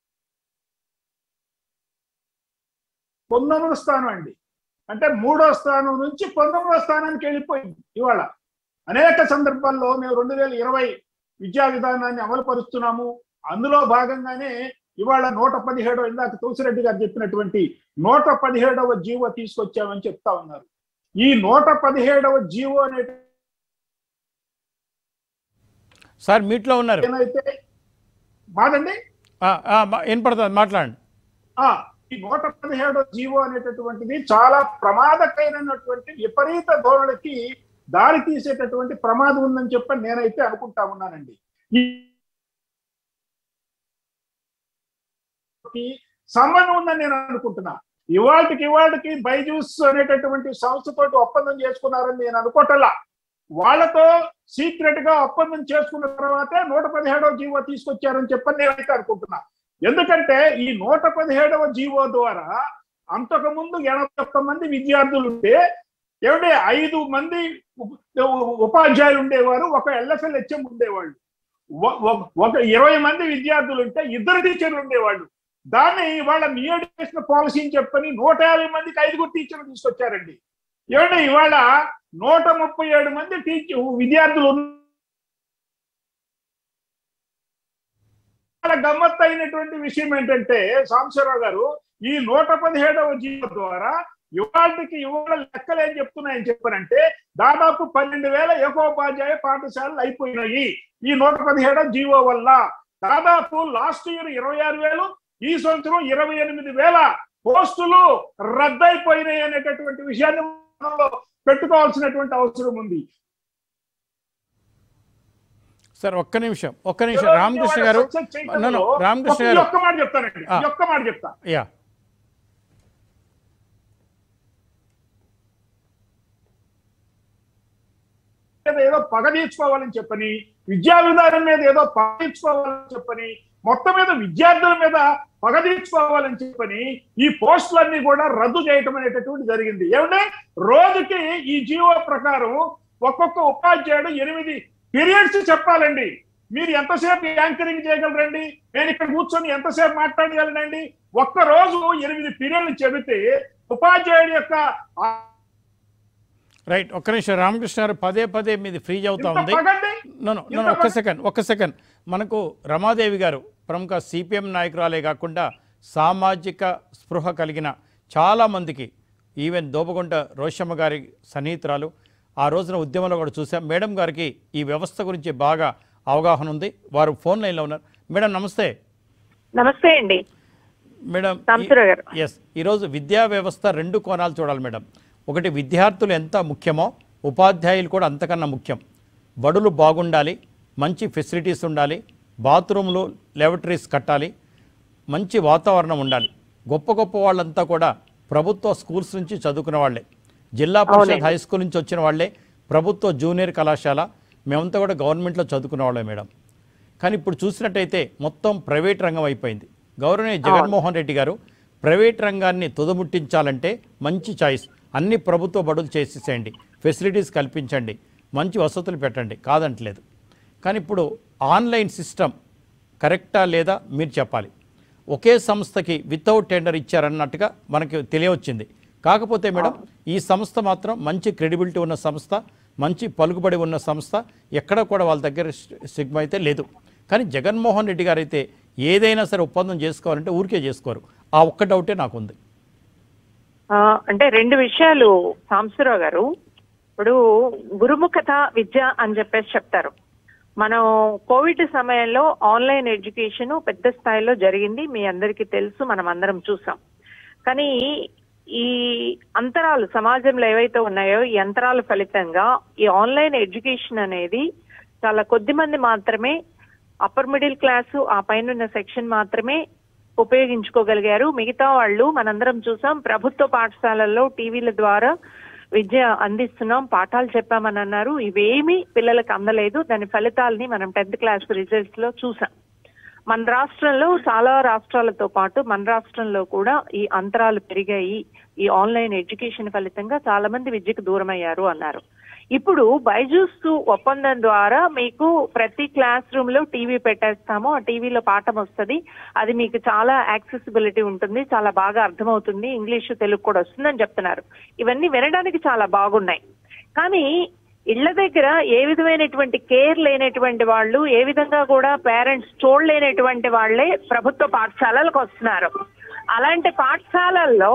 పంతొమ్మిదో స్థానం అండి అంటే మూడో స్థానం నుంచి పంతొమ్మిదో స్థానానికి వెళ్ళిపోయింది ఇవాళ అనేక సందర్భాల్లో మేము రెండు వేల ఇరవై విద్యా విధానాన్ని అమలు పరుస్తున్నాము అందులో భాగంగానే ఇవాళ నూట పదిహేడవ ఇందాక తులసిరెడ్డి గారు చెప్పినటువంటి నూట పదిహేడవ జీవో తీసుకొచ్చామని చెప్తా ఉన్నారు ఈ నూట పదిహేడవ జీవో అనే సార్ మీట్లో ఉన్నారు ఏమైతే మాదండి ఆ, ఆ, మా- వినపడుతుంది మాట్లాడండి ఆ ఈ నూట పదిహేడో జీవో అనేటటువంటిది చాలా ప్రమాదకరమైనటువంటి విపరీత ధోరణికి దారి తీసేటటువంటి ప్రమాదం ఉందని చెప్పి నేనైతే అనుకుంటా ఉన్నానండి ఈ సంబంధం ఉందని నేను అనుకుంటున్నా ఇవాటికి ఇవాటికి బైజూస్ అనేటటువంటి సంస్థతోటి ఒప్పందం చేసుకున్నారని నేను అనుకోవటల్లా వాళ్ళతో సీక్రెట్ గా ఒప్పందం చేసుకున్న తర్వాతే నూట పదిహేడవ జీవో తీసుకొచ్చారని చెప్పని నేనైతే అనుకుంటున్నా ఎందుకంటే ఈ నూట పదిహేడవ జీవో ద్వారా అంతకు ముందు ఎనభై ఒక్క మంది విద్యార్థులు ఉంటే ఏమంటే ఐదు మంది ఉప్- ఉపాధ్యాయులు ఉండేవారు ఒక ఎల్ఎఫ్ఎల్ హెచ్ఎం ఉండేవాళ్ళు ఒ- ఒ- ఒక ఇరవై మంది విద్యార్థులు ఉంటే ఇద్దరు టీచర్లు ఉండేవాళ్ళు దాన్ని వాళ్ళ నియోజకవర్గ పాలసీని చెప్పని నూట యాభై మందికి ఐదుగురు టీచర్లు తీసుకొచ్చారండి ఏమంటే ఇవాళ నూట ముప్పై ఏడు మంది టీచర్ విద్యార్థులు ఉన్న చాలా గమ్మత్తు అయినటువంటి విషయం ఏంటంటే సాంబశివరావు గారు ఈ నూట పదిహేడవ జీవో ద్వారా ఇవాళకి ఇవాళ లెక్కలు ఏం చెప్తున్నాయని చెప్పారంటే దాదాపు పన్నెండు వేల ఏకోపాధ్యాయ పాఠశాలలు అయిపోయినాయి ఈ నూట పదిహేడవ జీవో వల్ల దాదాపు లాస్ట్ ఇయర్ ఇరవై ఆరు వేలు ఈ సంవత్సరం ఇరవై ఎనిమిది వేల పోస్టులు రద్దయిపోయినాయి అనేటటువంటి విషయాన్ని మనలో పెట్టుకోవాల్సినటువంటి అవసరం ఉంది సార్ ఒక్క నిమిషం ఒక్క నిమిషం రామకృష్ణ గారు No, no, రామకృష్ణ ఈ గారు ఒక్క మాట చెప్తానండి ఆ. ఈ ఒక్క మాట చెప్తా యా మీద ఏదో పగ తీర్చుకోవాలని చెప్పని విద్యా విధానం మీద ఏదో పగ తీర్చుకోవాలని చెప్పని మొత్తం మీద విద్యార్థుల మీద పగ తీర్చుకోవాలని చెప్పని ఈ పోస్టులన్నీ కూడా రద్దు చేయటం అనేటటువంటి జరిగింది ఏమంటే రోజుకి ఈ జీవో ప్రకారం ఒక్కొక్క ఉపాధ్యాయుడు ఎనిమిది పీరియడ్స్ చెప్పాలండి మీరు ఎంతసేపు యాంకరింగ్ చేయగలరండి నేను ఇక్కడ కూర్చొని ఎంతసేపు మాట్లాడగలనండి ఒక్క రోజు ఎనిమిది పీరియడ్లు చెబితే ఉపాధ్యాయుడి యొక్క ఆ- రైట్ ఒక్క నిమిషం రామకృష్ణ గారు పదే పదే మీది ఫ్రీజ్ అవుతా ఇంత ఉంది పగండి నో నో, నో, ఒక్క సెకండ్ ఒక్క సెకండ్ మనకు రమాదేవి గారు ప్రముఖ సిపిఎం నాయకురాలే కాకుండా సామాజిక స్పృహ కలిగిన చాలామందికి ఈవెన్ దోబగుంట రోషమ్మ గారి సన్నిహితురాలు ఆ రోజున ఉద్యమంలో కూడా చూసాం మేడం గారికి ఈ వ్యవస్థ గురించి బాగా అవగాహన ఉంది వారు ఫోన్ లైన్లో ఉన్నారు మేడం నమస్తే నమస్తే అండి మేడం సాంబశివరావు గారు. ఎస్ ఈరోజు విద్యా వ్యవస్థ రెండు కోణాలు చూడాలి మేడం ఒకటి విద్యార్థులు ఎంత ముఖ్యమో ఉపాధ్యాయులు కూడా అంతకన్నా ముఖ్యం బడులు బాగుండాలి మంచి ఫెసిలిటీస్ ఉండాలి బాత్రూమ్లు లెబటరీస్ కట్టాలి మంచి వాతావరణం ఉండాలి గొప్ప గొప్ప వాళ్ళంతా కూడా ప్రభుత్వ స్కూల్స్ నుంచి చదువుకున్న వాళ్ళే జిల్లా పరిషత్ హై స్కూల్ నుంచి వచ్చిన వాళ్ళే ప్రభుత్వ జూనియర్ కళాశాల మేమంతా కూడా గవర్నమెంట్లో చదువుకున్న వాళ్ళే మేడం కానీ ఇప్పుడు చూసినట్టయితే మొత్తం ప్రైవేట్ రంగం అయిపోయింది గౌరవనీయ జగన్మోహన్ రెడ్డి గారు ప్రైవేట్ రంగాన్ని తుదముట్టించాలంటే మంచి చాయిస్ అన్ని ప్రభుత్వ బడులు చేసేసేయండి ఫెసిలిటీస్ కల్పించండి మంచి వసతులు పెట్టండి కాదంటలేదు కానీ ఇప్పుడు ఆన్లైన్ సిస్టమ్ కరెక్టా లేదా మీరు చెప్పాలి ఒకే సంస్థకి వితౌట్ టెండర్ ఇచ్చారన్నట్టుగా మనకి తెలియవచ్చింది కాకపోతే మేడం ఈ సంస్థ మాత్రం మంచి క్రెడిబిలిటీ ఉన్న సంస్థ మంచి పలుకుబడి ఉన్న సంస్థ ఎక్కడ కూడా వాళ్ళ దగ్గర సిగ్మ అయితే లేదు కానీ జగన్మోహన్ రెడ్డి గారు అయితే ఏదైనా సరే ఒప్పందం చేసుకోవాలంటే ఊరికే చేసుకోరు ఆ ఒక్క డౌటే నాకుంది ఆ, అంటే రెండు విషయాలు సాంబశివరావు గారు ఇప్పుడు గురుముఖత విద్య అని చెప్పేసి చెప్తారు మనం కోవిడ్ సమయంలో ఆన్లైన్ ఎడ్యుకేషన్ పెద్ద స్థాయిలో జరిగింది మీ అందరికీ తెలుసు మనం అందరం చూసాం కానీ ఈ అంతరాలు సమాజంలో ఏవైతే ఉన్నాయో ఈ అంతరాల ఫలితంగా ఈ ఆన్లైన్ ఎడ్యుకేషన్ అనేది చాలా కొద్ది మంది మాత్రమే అప్పర్ మిడిల్ క్లాసు ఆ పైన ఉన్న సెక్షన్ మాత్రమే ఉపయోగించుకోగలిగారు మిగతా వాళ్ళు మనందరం చూసాం ప్రభుత్వ పాఠశాలల్లో టీవీల ద్వారా విద్య అందిస్తున్నాం పాఠాలు చెప్పామని అన్నారు ఇవేమీ పిల్లలకు అందలేదు దాని ఫలితాలని మనం టెన్త్ క్లాస్ రిజల్ట్స్ లో చూసాం మన రాష్ట్రంలో చాలా రాష్ట్రాలతో పాటు మన రాష్ట్రంలో కూడా ఈ అంతరాలు పెరిగాయి ఈ ఆన్లైన్ ఎడ్యుకేషన్ ఫలితంగా చాలా మంది విద్యకు దూరం అయ్యారు అన్నారు ఇప్పుడు బైజూస్ ఒప్పందం ద్వారా మీకు ప్రతి క్లాస్ రూమ్ లో టీవీ పెట్టేస్తాము ఆ టీవీలో పాఠం వస్తుంది అది మీకు చాలా యాక్సెసిబిలిటీ ఉంటుంది చాలా బాగా అర్థమవుతుంది ఇంగ్లీషు తెలుగు కూడా వస్తుందని చెప్తున్నారు ఇవన్నీ వినడానికి చాలా బాగున్నాయి కానీ ఇళ్ల దగ్గర ఏ విధమైనటువంటి కేర్ లేనటువంటి వాళ్ళు ఏ విధంగా కూడా పేరెంట్స్ చూడలేనటువంటి వాళ్ళే ప్రభుత్వ పాఠశాలలకు వస్తున్నారు అలాంటి పాఠశాలల్లో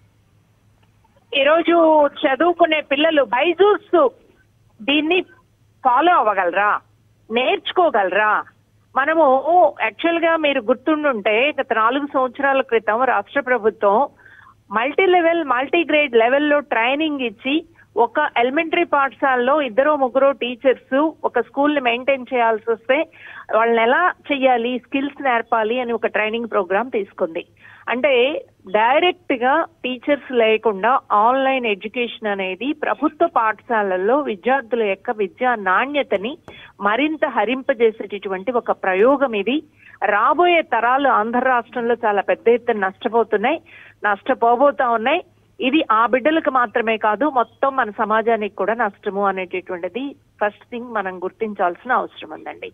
ఈరోజు చదువుకునే పిల్లలు బైజూస్ దీన్ని ఫాలో అవ్వగలరా నేర్చుకోగలరా మనము యాక్చువల్ గా మీరు గుర్తుండుంటే గత నాలుగు సంవత్సరాల క్రితం రాష్ట్ర ప్రభుత్వం మల్టీ లెవెల్ మల్టీ గ్రేడ్ లెవెల్లో ట్రైనింగ్ ఇచ్చి ఒక ఎలిమెంటరీ పాఠశాలలో ఇద్దరు ముగ్గురు టీచర్స్ ఒక స్కూల్ ని మెయింటైన్ చేయాల్సి వస్తే వాళ్ళని ఎలా చెయ్యాలి స్కిల్స్ నేర్పాలి అని ఒక ట్రైనింగ్ ప్రోగ్రామ్ తీసుకుంది అంటే డైరెక్ట్ గా టీచర్స్ లేకుండా ఆన్లైన్ ఎడ్యుకేషన్ అనేది ప్రభుత్వ పాఠశాలల్లో విద్యార్థుల యొక్క విద్యా నాణ్యతని మరింత హరింపజేసేటటువంటి ఒక ప్రయోగం ఇది రాబోయే తరాలు ఆంధ్ర రాష్ట్రంలో చాలా పెద్ద ఎత్తున నష్టపోతున్నాయి నష్టపోబోతా ఉన్నాయి ఇది ఆ బిడ్డలకు మాత్రమే కాదు మొత్తం మన సమాజానికి కూడా నష్టము అనేటటువంటిది ఫస్ట్ థింగ్ మనం గుర్తించాల్సిన అవసరం ఉందండి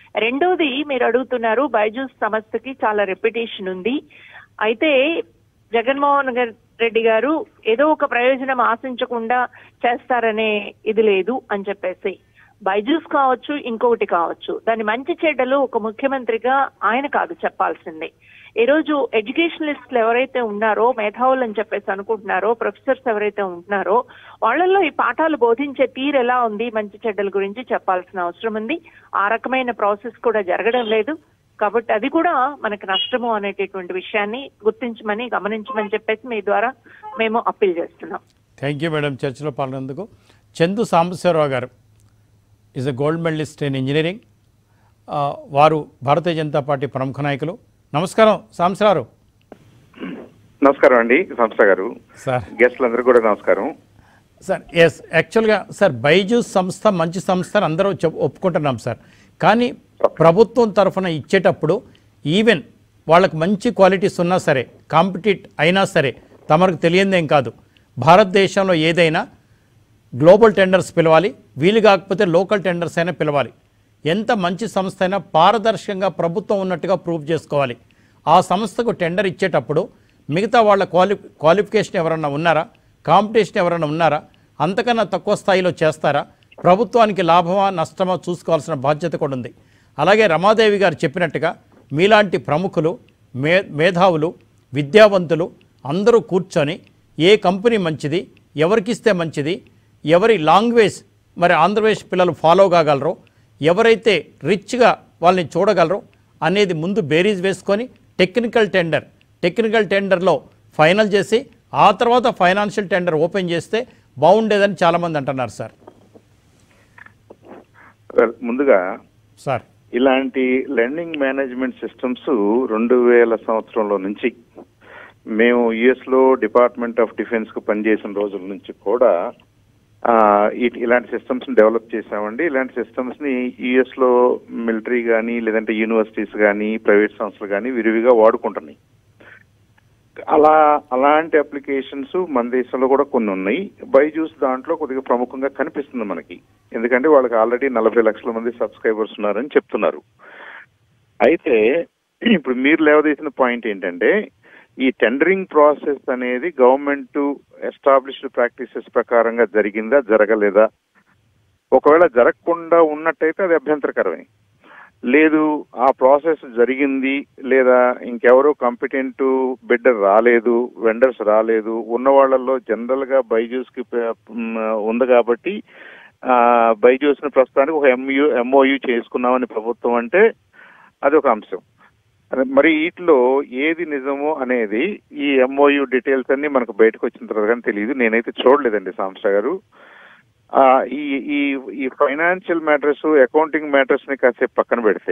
రెండోది మీరు అడుగుతున్నారు బైజూస్ సంస్థకి చాలా రెప్యుటేషన్ ఉంది అయితే జగన్మోహన్ గారి- రెడ్డి గారు ఏదో ఒక ప్రయోజనం ఆశించకుండా చేస్తారనే ఇది లేదు అని చెప్పేసి బైజూస్ కావచ్చు ఇంకొకటి కావచ్చు దాని మంచి చెడ్డలు ఒక ముఖ్యమంత్రిగా ఆయన కాదు చెప్పాల్సిందే ఈ రోజు ఎడ్యుకేషనలిస్టులు ఎవరైతే ఉన్నారో మేధావులు అని చెప్పేసి అనుకుంటున్నారో ప్రొఫెసర్స్ ఎవరైతే ఉంటున్నారో వాళ్ళల్లో ఈ పాఠాలు బోధించే తీరు ఎలా ఉంది మంచి చెడ్డల గురించి చెప్పాల్సిన అవసరం ఉంది ఆ రకమైన ప్రాసెస్ కూడా జరగడం లేదు కాబట్టి అది కూడా మనకి నష్టము అనేటటువంటి విషయాన్ని గుర్తించమని గమనించమని చెప్పేసి మీ ద్వారా మేము అప్పీల్ చేస్తున్నాం థ్యాంక్ యూ మేడం చర్చలో పాల్గొన్నందుకు చందు సాంబశివరావు గారు is a gold medalist in engineering ఆ, వారు భారతీయ జనతా పార్టీ ప్రముఖ నాయకులు నమస్కారం సాంబశివరావు నమస్కారం అండి సంస్థ గారు సార్ గెస్ట్లందరూ కూడా నమస్కారం సార్ ఎస్ యాక్చువల్గా సార్ బైజూస్ సంస్థ మంచి సంస్థ అని అందరూ చెప్ ఒప్పుకుంటున్నాం సార్ కానీ ప్రభుత్వం తరఫున ఇచ్చేటప్పుడు ఈవెన్ వాళ్ళకి మంచి క్వాలిటీస్ ఉన్నా సరే కాంపిటీట్ అయినా సరే తమకు తెలియందేం కాదు భారతదేశంలో ఏదైనా గ్లోబల్ టెండర్స్ పిలవాలి వీలు కాకపోతే లోకల్ టెండర్స్ అయినా పిలవాలి ఎంత మంచి సంస్థ అయినా పారదర్శకంగా ప్రభుత్వం ఉన్నట్టుగా ప్రూవ్ చేసుకోవాలి ఆ సంస్థకు టెండర్ ఇచ్చేటప్పుడు మిగతా వాళ్ళ క్వాలి క్వాలిఫికేషన్ ఎవరన్నా ఉన్నారా కాంపిటీషన్ ఎవరన్నా ఉన్నారా అంతకన్నా తక్కువ స్థాయిలో చేస్తారా ప్రభుత్వానికి లాభమా నష్టమా చూసుకోవాల్సిన బాధ్యత కూడా ఉంది అలాగే రమాదేవి గారు చెప్పినట్టుగా మీలాంటి ప్రముఖులు మే మేధావులు విద్యావంతులు అందరూ కూర్చొని ఏ కంపెనీ మంచిది ఎవరికిస్తే మంచిది ఎవరి లాంగ్వేజ్ మరి ఆంధ్రప్రదేశ్ పిల్లలు ఫాలో కాగలరో ఎవరైతే రిచ్గా వాళ్ళని చూడగలరో అనేది ముందు బేరీజ్ వేసుకొని టెక్నికల్ టెండర్ టెక్నికల్ టెండర్లో ఫైనల్ చేసి ఆ తర్వాత ఫైనాన్షియల్ టెండర్ ఓపెన్ చేస్తే బాగుండేదని చాలామంది అంటున్నారు సార్ Well, ముందుగా సార్ ఇలాంటి లెండింగ్ మేనేజ్మెంట్ సిస్టమ్స్ రెండు వేల సంవత్సరంలో నుంచి మేము యుఎస్ లో డిపార్ట్మెంట్ ఆఫ్ డిఫెన్స్ కు పనిచేసిన రోజుల నుంచి కూడా ఆ, ఇ- ఇలాంటి సిస్టమ్స్ ని డెవలప్ చేసామండి ఇలాంటి సిస్టమ్స్ ని యుఎస్ లో మిలిటరీ కానీ లేదంటే యూనివర్సిటీస్ కానీ ప్రైవేట్ సంస్థలు కానీ విరివిగా వాడుకుంటున్నాయి అలా అలాంటి అప్లికేషన్స్ మన దేశంలో కూడా కొన్ని ఉన్నాయి బైజూస్ దాంట్లో కొద్దిగా ప్రముఖంగా కనిపిస్తుంది మనకి ఎందుకంటే వాళ్ళకి ఆల్రెడీ నలభై లక్షల మంది సబ్స్క్రైబర్స్ ఉన్నారని చెప్తున్నారు అయితే ఇప్పుడు మీరు లేవదీసిన పాయింట్ ఏంటంటే ఈ టెండరింగ్ ప్రాసెస్ అనేది గవర్నమెంట్ ఎస్టాబ్లిష్డ్ ప్రాక్టీసెస్ ప్రకారంగా జరిగిందా జరగలేదా ఒకవేళ జరగకుండా ఉన్నట్టయితే అది అభ్యంతరకరమే లేదు ఆ ప్రాసెస్ జరిగింది లేదా ఇంకెవరో కాంపిటెంట్ బిడ్డర్ రాలేదు వెండర్స్ రాలేదు ఉన్న వాళ్ళల్లో జనరల్ గా బైజూస్ కి ప- మ్, ఉంది కాబట్టి ఆ బైజూస్ ని ప్రస్తుతానికి ఒక ఎంయూ ఎంఓయు చేసుకున్నామని ప్రభుత్వం అంటే అది ఒక అంశం అదే మరి వీటిలో ఏది నిజమో అనేది ఈ ఎంఓయు డీటెయిల్స్ అన్ని మనకు బయటకు వచ్చిన తర్వాత కానీ తెలియదు నేనైతే చూడలేదండి సాంసా గారు ఆ, ఈ ఈ ఈ ఫైనాన్షియల్ మ్యాటర్స్ అకౌంటింగ్ మ్యాటర్స్ ని కాసేపు పక్కన పెడితే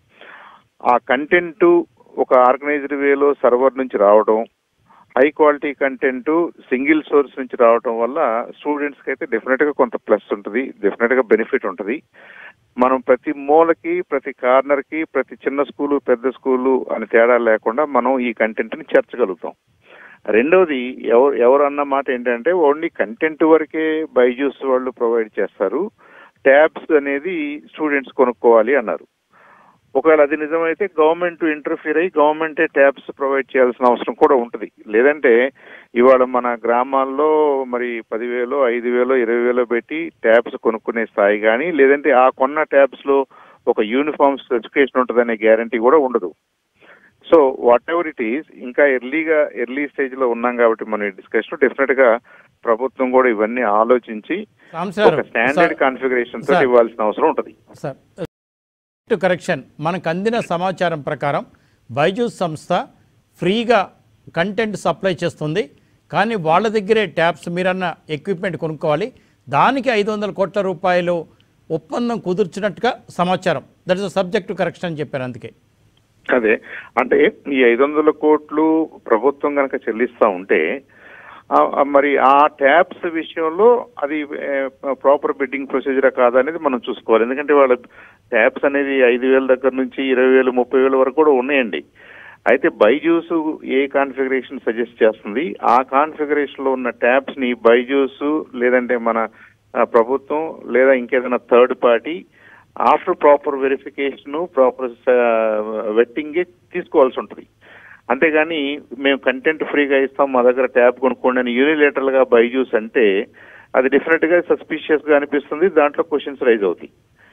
ఆ కంటెంట్ ఒక ఆర్గనైజ్డ్ వేలో సర్వర్ నుంచి రావడం high quality content single source నుంచి రావడం వల్ల స్టూడెంట్స్ కి అయితే డెఫినెట్ గా కొంత ప్లస్ ఉంటుంది డెఫినెట్ గా బెనిఫిట్ ఉంటుంది మనం ప్రతి మూలకి ప్రతి కార్నర్ కి ప్రతి చిన్న స్కూలు పెద్ద స్కూలు అని తేడా లేకుండా మనం ఈ కంటెంట్ ని చేర్చగలుగుతాం రెండోది ఎవరు ఎవరు అన్న మాట ఏంటంటే ఓన్లీ కంటెంట్ వరకే బైజూస్ వాళ్ళు ప్రొవైడ్ చేస్తారు ట్యాబ్స్ అనేది స్టూడెంట్స్ కొనుక్కోవాలి అన్నారు ఒకవేళ అది నిజమైతే గవర్నమెంట్ ఇంటర్ఫీర్ అయ్యి గవర్నమెంటే ట్యాబ్స్ ప్రొవైడ్ చేయాల్సిన అవసరం కూడా ఉంటుంది లేదంటే ఇవాళ మన గ్రామాల్లో మరి పదివేలు ఐదు వేలు ఇరవై వేలు పెట్టి ట్యాబ్స్ కొనుక్కునే స్థాయి కానీ లేదంటే ఆ కొన్న ట్యాబ్స్ లో ఒక యూనిఫామ్ ఎడ్యుకేషన్ ఉంటుందనే గ్యారంటీ కూడా ఉండదు so whatever it is ఇంకా ఎర్లీగా ఎర్లీ స్టేజ్ లో ఉన్నాం కాబట్టి మన డిస్కషన్ డెఫినెట్ గా ప్రభుత్వం కూడా ఇవన్నీ ఆలోచించి సాంబశివరావు, ఒక స్టాండర్డ్ సార్, కాన్ఫిగరేషన్ తో సార్. ఇవ్వాల్సిన అవసరం ఉంటుంది సార్ టు కరెక్షన్ మనకు అందిన సమాచారం ప్రకారం బైజూస్ సంస్థ ఫ్రీగా కంటెంట్ సప్లై చేస్తుంది కానీ వాళ్ళ దగ్గరే ట్యాబ్స్ మీరన్న ఎక్విప్మెంట్ కొనుక్కోవాలి దానికి ఐదు వందల కోట్ల రూపాయలు ఒప్పందం కుదుర్చినట్టుగా సమాచారం that is subject to correction అని చెప్పారు అందుకే అదే అంటే ఈ ఐదు వందల కోట్లు ప్రభుత్వం కనుక చెల్లిస్తా ఉంటే ఆ, ఆ, మరి ఆ ట్యాబ్స్ విషయంలో అది ప్రాపర్ బిడ్డింగ్ ప్రొసీజర్ కాదా అనేది మనం చూసుకోవాలి ఎందుకంటే వాళ్ళ ట్యాబ్స్ అనేది ఐదు వేల దగ్గర నుంచి ఇరవై వేలు ముప్పై వేల వరకు కూడా ఉన్నాయండి అయితే బైజూస్ ఏ కాన్ఫిగరేషన్ సజెస్ట్ చేస్తుంది ఆ కాన్ఫిగరేషన్ లో ఉన్న ట్యాబ్స్ ని బైజూస్ లేదంటే మన ఆ, ప్రభుత్వం లేదా ఇంకేదైనా third party after proper verification proper vetting తీసుకోవాల్సి ఉంటుంది అంతేగాని మేము కంటెంట్ ఫ్రీగా ఇస్తాం మా దగ్గర ట్యాబ్ కొనుక్కోండి అని యూనిలేటరల్ గా బైజూస్ అంటే అది డెఫినెట్ గా సస్పిషియస్ గా అనిపిస్తుంది దాంట్లో క్వశ్చన్స్ రైజ్ అవుతాయి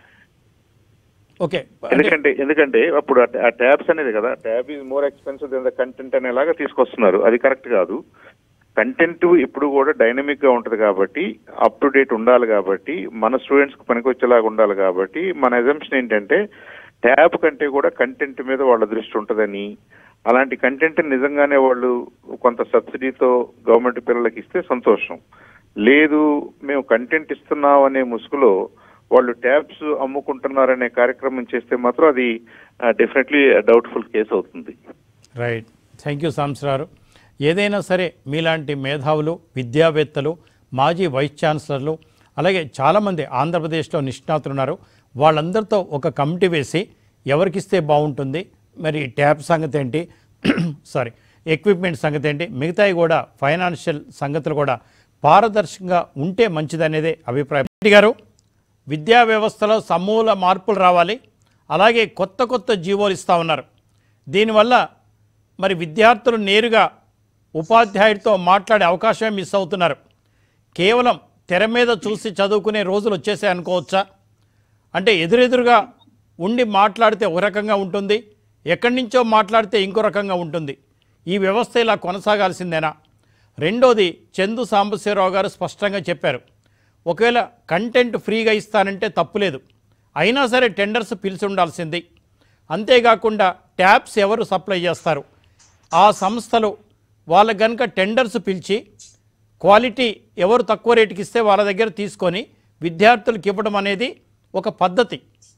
ఓకే అంటే ఎందుకంటే ఎందుకంటే అప్పుడు ఆ ట్యాబ్స్ అనేది కదా tab is more expensive than the content అనేలాగా తీసుకొస్తున్నారు అది కరెక్ట్ కాదు కంటెంట్ ఇప్పుడు కూడా డైనమిక్ గా ఉంటది కాబట్టి అప్ టు డేట్ ఉండాలి కాబట్టి మన స్టూడెంట్స్ కి పనికొచ్చేలాగా ఉండాలి కాబట్టి మన ఎజంప్షన్ ఏంటంటే ట్యాబ్ కంటే కూడా కంటెంట్ మీద వాళ్ళ దృష్టి ఉంటుందని అలాంటి కంటెంట్ నిజంగానే వాళ్ళు కొంత సబ్సిడీతో గవర్నమెంట్ పిల్లలకి ఇస్తే సంతోషం లేదు మేము కంటెంట్ ఇస్తున్నాం అనే ముసుగులో వాళ్ళు ట్యాబ్స్ అమ్ముకుంటున్నారనే కార్యక్రమం చేస్తే మాత్రం అది డెఫినెట్లీ డౌట్ఫుల్ కేసు అవుతుంది రైట్ థ్యాంక్ యూ సాంసరారు ఏదైనా సరే మీలాంటి మేధావులు విద్యావేత్తలు మాజీ వైస్ ఛాన్సలర్లు అలాగే చాలామంది ఆంధ్రప్రదేశ్లో నిష్ణాతులు ఉన్నారు వాళ్ళందరితో ఒక కమిటీ వేసి ఎవరికిస్తే బాగుంటుంది మరి ట్యాబ్ సంగతి ఏంటి సారీ ఎక్విప్మెంట్ సంగతి ఏంటి మిగతాయి కూడా ఫైనాన్షియల్ సంగతులు కూడా పారదర్శకంగా ఉంటే మంచిదనేదే అభిప్రాయం రెడ్డి గారు విద్యా వ్యవస్థలో సమూల మార్పులు రావాలి అలాగే కొత్త కొత్త జీవోలు ఇస్తూ ఉన్నారు దీనివల్ల మరి విద్యార్థులు నేరుగా ఉపాధ్యాయుడితో మాట్లాడే అవకాశమే మిస్ అవుతున్నారు కేవలం తెర మీద చూసి చదువుకునే రోజులు వచ్చేసాయి అనుకోవచ్చా అంటే ఎదురెదురుగా ఉండి మాట్లాడితే ఒక రకంగా ఉంటుంది ఎక్కడి నుంచో మాట్లాడితే ఇంకో రకంగా ఉంటుంది ఈ వ్యవస్థ ఇలా కొనసాగాల్సిందేనా రెండోది చందు సాంబశివరావు గారు స్పష్టంగా చెప్పారు ఒకవేళ కంటెంట్ ఫ్రీగా ఇస్తానంటే తప్పులేదు అయినా సరే టెండర్స్ పిలిచి ఉండాల్సింది అంతేకాకుండా ట్యాబ్స్ ఎవరు సప్లై చేస్తారు ఆ సంస్థలు వాళ్ళ కనుక టెండర్స్ పిలిచి క్వాలిటీ ఎవరు తక్కువ రేటుకి ఇస్తే వాళ్ళ దగ్గర తీసుకొని విద్యార్థులకు ఇవ్వడం అనేది ఒక పద్ధతి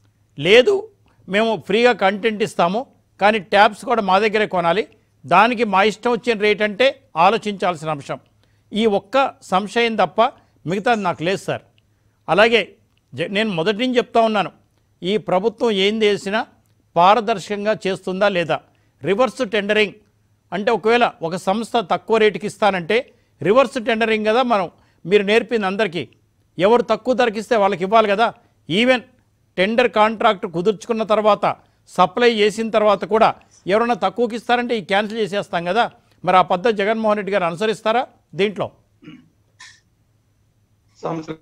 లేదు మేము ఫ్రీగా కంటెంట్ ఇస్తాము కానీ ట్యాబ్స్ కూడా మా దగ్గరే కొనాలి దానికి మా ఇష్టం వచ్చిన రేట్ అంటే ఆలోచించాల్సిన అంశం ఈ ఒక్క సంశయం తప్ప మిగతాది నాకు లేదు సార్ అలాగే జ- నేను మొదటి నుంచి చెప్తా ఉన్నాను ఈ ప్రభుత్వం ఏం చేసినా పారదర్శకంగా చేస్తుందా లేదా రివర్స్ టెండరింగ్ అంటే ఒకవేళ ఒక సంస్థ తక్కువ రేటుకి ఇస్తానంటే రివర్స్ టెండరింగ్ కదా మనం మీరు నేర్పింది అందరికీ ఎవరు తక్కువ ధరకి ఇస్తే వాళ్ళకి ఇవ్వాలి కదా ఈవెన్ టెండర్ కాంట్రాక్ట్ కుదుర్చుకున్న తర్వాత సప్లై చేసిన తర్వాత కూడా ఎవరైనా తక్కువకి ఇస్తారంటే ఈ క్యాన్సిల్ చేసేస్తాం కదా మరి ఆ పద్ధతి జగన్మోహన్ రెడ్డి గారు అనుసరిస్తారా దీంట్లో సంవత్సరం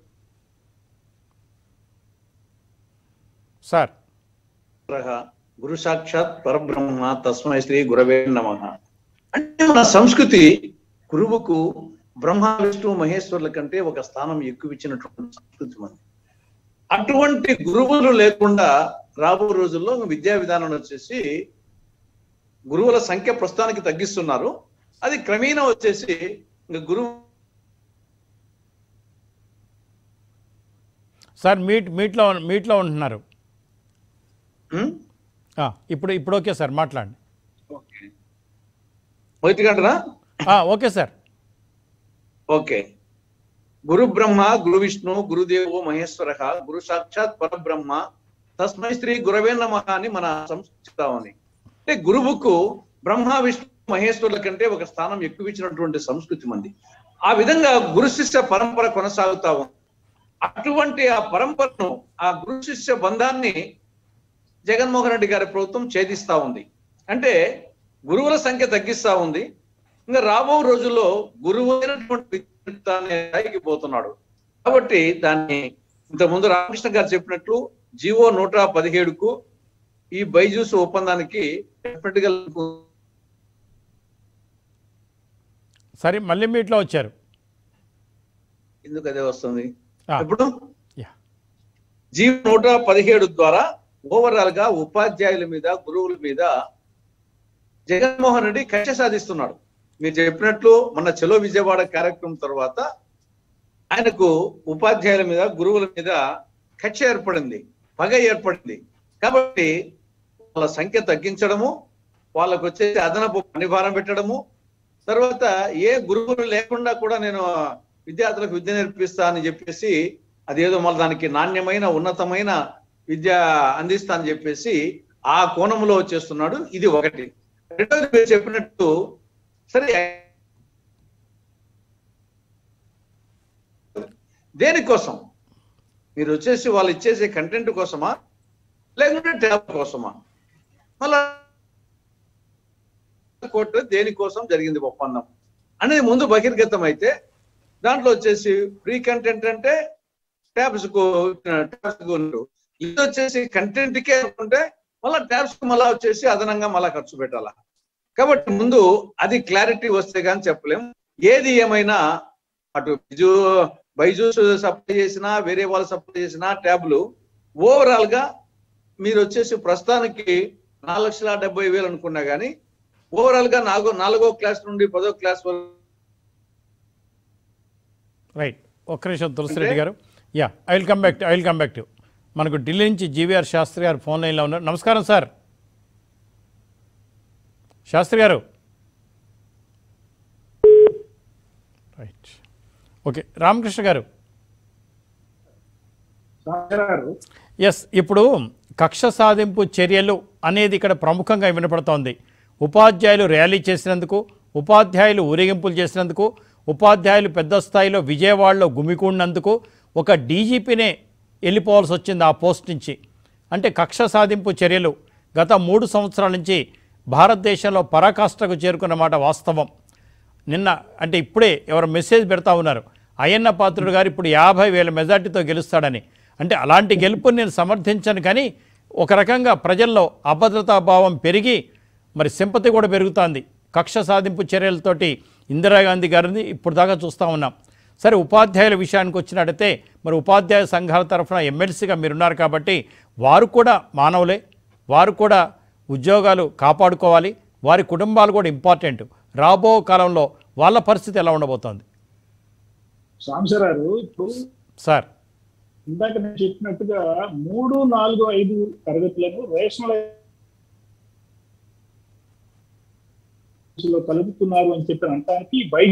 సార్ గురు సాక్షాత్ పరబ్రహ్మ తస్మై శ్రీ గురవే నమ అంటే మన సంస్కృతి గురువుకు బ్రహ్మ విష్ణు మహేశ్వరుల కంటే ఒక స్థానం ఎక్కువ ఇచ్చినటువంటి సంస్కృతి మనది అటువంటి గురువులు లేకుండా రాబో రోజుల్లో విద్యా విధానం వచ్చేసి గురువుల సంఖ్య ప్రస్తుతానికి తగ్గిస్తున్నారు అది క్రమేణా వచ్చేసి ఇంకా గురువు సార్ మీట్ మీట్లో మీట్లో ఉంటున్నారు ఉం? ఆ, ఇప్పుడు ఇప్పుడు ఓకే సార్ మాట్లాడండి ఓకే మొదటి గంటనా ఆ, ఓకే సార్ ఓకే గురు బ్రహ్మ గురు విష్ణు గురుదేవో మహేశ్వర గురు సాక్షాత్ పరబ్రహ్మ తస్మై శ్రీ గురవే నమ అని మన సంస్కృతి ఉంది అంటే గురువుకు బ్రహ్మ విష్ణు మహేశ్వరుల కంటే ఒక స్థానం ఎక్కువ ఇచ్చినటువంటి సంస్కృతి మంది ఆ విధంగా గురు శిష్య పరంపర కొనసాగుతా ఉంది అటువంటి ఆ పరంపరను ఆ గురు శిష్య బంధాన్ని జగన్మోహన్ రెడ్డి గారి ప్రభుత్వం ఛేదిస్తా ఉంది అంటే గురువుల సంఖ్య తగ్గిస్తా ఉంది ఇంకా రాబో రోజుల్లో గురువు అయినటువంటి విద్యార్థి స్థాయికి పోతున్నాడు కాబట్టి దాన్ని ఇంతకుముందు రామకృష్ణ గారు చెప్పినట్లు జీవో నూట పదిహేడుకు ఈ బైజూస్ ఒప్పందానికి డెఫినెట్ గా సరే మళ్ళీ మీట్లో వచ్చారు ఎందుకు అదే వస్తుంది ఆ, ఇప్పుడు యా జీవో నూట పదిహేడు ద్వారా ఓవరాల్ గా ఉపాధ్యాయుల మీద గురువుల మీద జగన్మోహన్ రెడ్డి కక్ష సాధిస్తున్నాడు మీరు చెప్పినట్లు మన చలో విజయవాడ కార్యక్రమం తర్వాత ఆయనకు ఉపాధ్యాయుల మీద గురువుల మీద కక్ష ఏర్పడింది పగ ఏర్పడింది కాబట్టి వాళ్ళ సంఖ్య తగ్గించడము వాళ్ళకు వచ్చేసి అదనపు పని భారం పెట్టడము తర్వాత ఏ గురువులు లేకుండా కూడా నేను విద్యార్థులకు విద్య నేర్పిస్తా అని చెప్పేసి అదేదో మళ్ళీ దానికి నాణ్యమైన ఉన్నతమైన విద్య అందిస్తా అని చెప్పేసి ఆ కోణంలో చేస్తున్నాడు ఇది ఒకటి రెండోది మీరు చెప్పినట్టు సరే దేనికోసం మీరు వచ్చేసి వాళ్ళు ఇచ్చేసే కంటెంట్ కోసమా లేకుంటే ట్యాబ్ కోసమా మళ్ళా కోర్టు దేనికోసం జరిగింది ఒప్పందం అనేది ముందు బహిర్గతం అయితే దాంట్లో వచ్చేసి ప్రీ కంటెంట్ అంటే ట్యాబ్స్ కు ట్యాబ్స్ కు ఉండు. ఇది వచ్చేసి కంటెంట్ కే అనుకుంటే మళ్ళీ ట్యాబ్స్ కు మళ్ళా వచ్చేసి అదనంగా మళ్ళా ఖర్చు పెట్టాలా కాబట్టి ముందు అది క్లారిటీ వస్తే కానీ చెప్పలేం ఏది ఏమైనా అటు బిజు బైజూస్ సప్లై చేసినా వేరే వాళ్ళు సప్లై చేసినా ట్యాబ్లు ఓవరాల్ గా మీరు వచ్చేసి ప్రస్తుతానికి నాలుగు లక్షల డెబ్బై వేలు అనుకున్నా కానీ ఓవరాల్ గా నాలుగో నాలుగో క్లాస్ నుండి పదో క్లాస్ వరకు రైట్ ఒక్క నిమిషం తులసిరెడ్డి గారు yeah I will come back I will come back to మనకు ఢిల్లీ నుంచి జీవీఆర్ శాస్త్రి గారు ఫోన్ లైన్లో ఉన్నారు నమస్కారం సార్ శాస్త్రి గారు రైట్ ఓకే రామకృష్ణ గారు గారు ఎస్ ఇప్పుడు కక్ష సాధింపు చర్యలు అనేది ఇక్కడ ప్రముఖంగా వినపడుతోంది ఉపాధ్యాయులు ర్యాలీ చేసినందుకు ఉపాధ్యాయులు ఊరేగింపులు చేసినందుకు ఉపాధ్యాయులు పెద్ద స్థాయిలో విజయవాడలో గుమికూడినందుకు ఒక డీజీపీనే వెళ్ళిపోవాల్సి వచ్చింది ఆ పోస్ట్ నుంచి అంటే కక్ష సాధింపు చర్యలు గత మూడు సంవత్సరాల నుంచి భారతదేశంలో పరాకాష్ఠకు చేరుకున్న మాట వాస్తవం నిన్న అంటే ఇప్పుడే ఎవరు మెసేజ్ పెడతా ఉన్నారు అయ్యన్న పాత్రుడు గారు ఇప్పుడు యాభై వేల మెజార్టీతో గెలుస్తాడని అంటే అలాంటి గెలుపుని నేను సమర్థించను కానీ ఒక రకంగా ప్రజల్లో అభద్రతా భావం పెరిగి మరి సింపతి కూడా పెరుగుతోంది కక్ష సాధింపు చర్యలతోటి ఇందిరాగాంధీ గారిని ఇప్పుడు దాకా చూస్తూ ఉన్నాం సరే ఉపాధ్యాయుల విషయానికి వచ్చినట్టయితే మరి ఉపాధ్యాయ సంఘాల తరఫున ఎమ్మెల్సీగా మీరున్నారు కాబట్టి వారు కూడా మానవులే వారు కూడా ఉద్యోగాలు కాపాడుకోవాలి వారి కుటుంబాలు కూడా ఇంపార్టెంట్ రాబో కాలంలో వాళ్ళ పరిస్థితి ఎలా ఉండబోతోంది సాంసరారు ఇప్పుడు సార్ ఇందాక నేను చెప్పినట్టుగా మూడు నాలుగు ఐదు తరగతులను రేషనల్ లో కలుపుతున్నారు అని చెప్పి అనటానికి బయట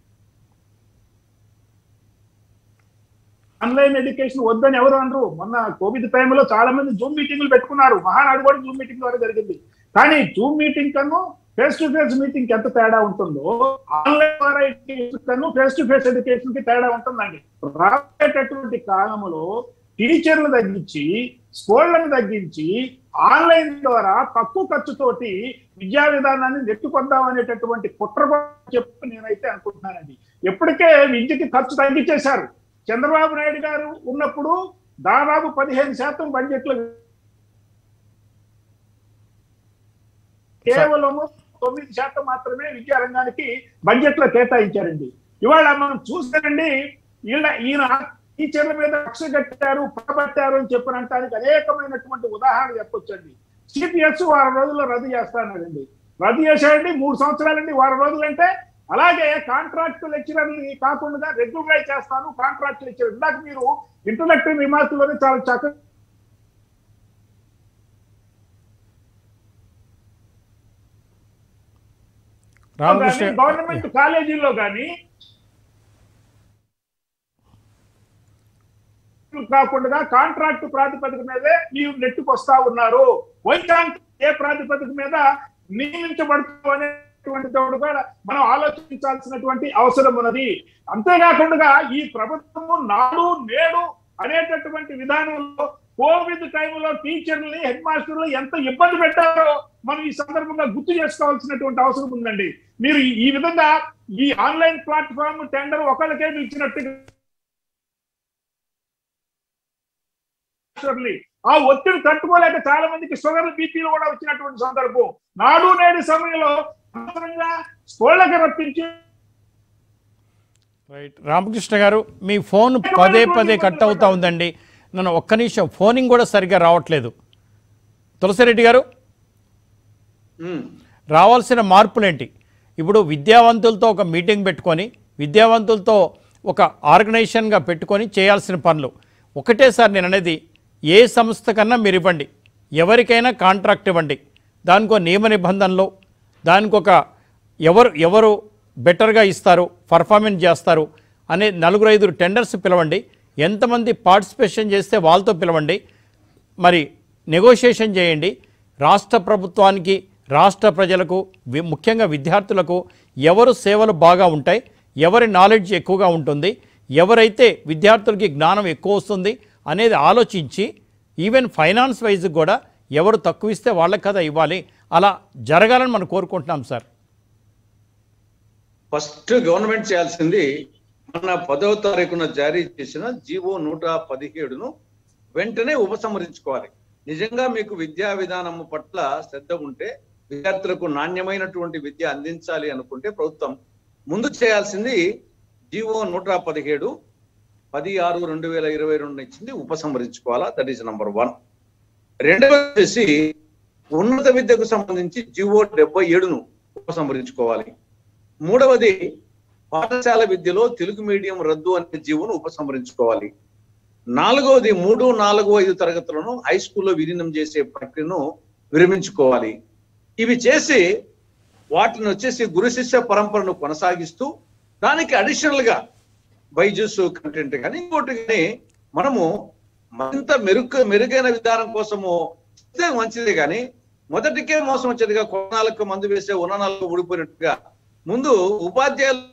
ఆన్లైన్ ఎడ్యుకేషన్ వద్దని ఎవరు అనరు మొన్న కోవిడ్ టైంలో చాలా మంది జూమ్ మీటింగ్లు పెట్టుకున్నారు మహానాడు కూడా జూమ్ మీటింగ్ ద్వారా జరిగింది కానీ జూమ్ మీటింగ్ కను ఫేస్ టు ఫేస్ మీటింగ్ ఎంత తేడా ఉంటుందో ఆన్లైన్ ద్వారా ఎడ్యుకేషన్ కను ఫేస్ టు ఫేస్ ఎడ్యుకేషన్ కి తేడా ఉంటుందండి రాబోయేటటువంటి కాలంలో టీచర్లు తగ్గించి స్కూళ్లను తగ్గించి ఆన్లైన్ ద్వారా తక్కువ ఖర్చుతోటి విద్యా విధానాన్ని నెట్టుకొద్దాం అనేటటువంటి కుట్ర కూడా చెప్పి నేనైతే అనుకుంటున్నానండి ఎప్పటికే విద్యకి ఖర్చు తగ్గించేశారు చంద్రబాబు నాయుడు గారు ఉన్నప్పుడు దాదాపు పదిహేను శాతం బడ్జెట్లో కేవలం తొమ్మిది శాతం మాత్రమే విద్యారంగానికి బడ్జెట్ లో కేటాయించారండి ఇవాళ మనం చూసానండి వీళ్ళ ఈయన టీచర్ల మీద కక్ష కట్టారు పడబట్టారు అని చెప్పినంటానికి అనేకమైనటువంటి ఉదాహరణ చెప్పొచ్చండి సిపిఎస్ వారం రోజుల్లో రద్దు చేస్తానండి రద్దు చేశాడండి మూడు సంవత్సరాలండి వారం రోజులు అంటే అలాగే కాంట్రాక్ట్ లెక్చరర్ని కాకుండా రెగ్యులరైజ్ చేస్తాను కాంట్రాక్ట్ లెక్చరర్ ఇందాక మీరు ఇంటలెక్టివ్ రిమార్క్ లోనే చాలా చక్కగా రామకృష్ణ గవర్నమెంట్ కాలేజీల్లో కానీ కాకుండా కాంట్రాక్ట్ ప్రాతిపదిక మీదే మీరు నెట్టుకొస్తా ఉన్నారు వైకాంట్ ఏ ప్రాతిపదిక మీద నియమించబడుతూ అనేటువంటి తోడు కూడా మనం ఆలోచించాల్సినటువంటి అవసరం ఉన్నది అంతేకాకుండా ఈ ప్రభుత్వము నాడు నేడు అనేటటువంటి విధానంలో కోవిడ్ టైంలో టీచర్లని హెడ్ మాస్టర్లు ఎంత ఇబ్బంది పెట్టారో మనం ఈ సందర్భంగా గుర్తు చేసుకోవాల్సినటువంటి అవసరం ఉందండి మీరు ఈ- ఈ విధంగా ఈ ఆన్లైన్ ప్లాట్ఫామ్ టెండర్ ఒకళ్ళకే ఇచ్చినట్టుగా షుగర్లీ. ఆ ఒత్తిడి తట్టుకోలేక చాలా మందికి షుగర్ బీపీలు కూడా వచ్చినటువంటి సందర్భం నాడు నేడు సమయంలో అనవసరంగా స్కూళ్ళకి రప్పించి రైట్ రామకృష్ణ గారు మీ ఫోన్ పదే పదే కట్ అవుతా ఉందండి నన్ను ఒక్క నిమిషం ఫోనింగ్ కూడా సరిగ్గా రావట్లేదు తులసిరెడ్డి గారు ఉమ్. రావాల్సిన మార్పులేంటి ఇప్పుడు విద్యావంతులతో ఒక మీటింగ్ పెట్టుకొని విద్యావంతులతో ఒక ఆర్గనైజేషన్గా పెట్టుకొని చేయాల్సిన పనులు ఒకటేసారి నేను అనేది ఏ సంస్థ కన్నా మీరు ఇవ్వండి ఎవరికైనా కాంట్రాక్ట్ ఇవ్వండి దానికి ఒక నియమ నిబంధనలు దానికి ఒక ఎవరు ఎవరు బెటర్గా ఇస్తారు పర్ఫార్మెన్స్ చేస్తారు అనే నలుగురు ఐదుగురు టెండర్స్ పిలవండి ఎంతమంది పార్టిసిపేషన్ చేస్తే వాళ్ళతో పిలవండి మరి నెగోషియేషన్ చేయండి రాష్ట్ర ప్రభుత్వానికి రాష్ట్ర ప్రజలకు వి- ముఖ్యంగా విద్యార్థులకు ఎవరు సేవలు బాగా ఉంటాయి ఎవరి నాలెడ్జ్ ఎక్కువగా ఉంటుంది ఎవరైతే విద్యార్థులకి జ్ఞానం ఎక్కువ వస్తుంది అనేది ఆలోచించి ఈవెన్ ఫైనాన్స్ వైజ్ కూడా ఎవరు తక్కువ ఇస్తే వాళ్ళకి కదా ఇవ్వాలి అలా జరగాలని మనం కోరుకుంటున్నాం సార్ ఫస్ట్ గవర్నమెంట్ చేయాల్సింది మన పదవ తారీఖున జారీ చేసిన జీవో నూట పదిహేడును వెంటనే ఉపసంహరించుకోవాలి నిజంగా మీకు విద్యా విధానం పట్ల శ్రద్ధ ఉంటే విద్యార్థులకు నాణ్యమైనటువంటి విద్య అందించాలి అనుకుంటే ప్రభుత్వం ముందు చేయాల్సింది జీవో నూట పదిహేడు పది ఆరు రెండు వేల ఇరవై రెండు ఇచ్చింది ఉపసంహరించుకోవాలా దట్ ఈస్ నంబర్ వన్ రెండవది వచ్చేసి ఉన్నత విద్యకు సంబంధించి జీవో డెబ్బై ఏడును ఉపసంహరించుకోవాలి మూడవది పాఠశాల విద్యలో తెలుగు మీడియం రద్దు అనే జీవోను ఉపసంహరించుకోవాలి నాలుగవది మూడు నాలుగు ఐదు తరగతులను హై స్కూల్లో విలీనం చేసే ప్రక్రియను విరమించుకోవాలి ఇవి చేసి వాటిని వచ్చేసి గురు శిష్య పరంపరను కొనసాగిస్తూ దానికి అడిషనల్ గా బైజూస్ కంటెంట్ కానీ ఇంకోటి కానీ మనము మరింత మెరుగు మెరుగైన విధానం కోసము చేస్తే మంచిదే కానీ మొదటికే మోసం వచ్చేదిగా కొన్నాళ్ళకు మందు వేసే ఉన్ననాలకు ఊడిపోయినట్టుగా ముందు ఉపాధ్యాయులు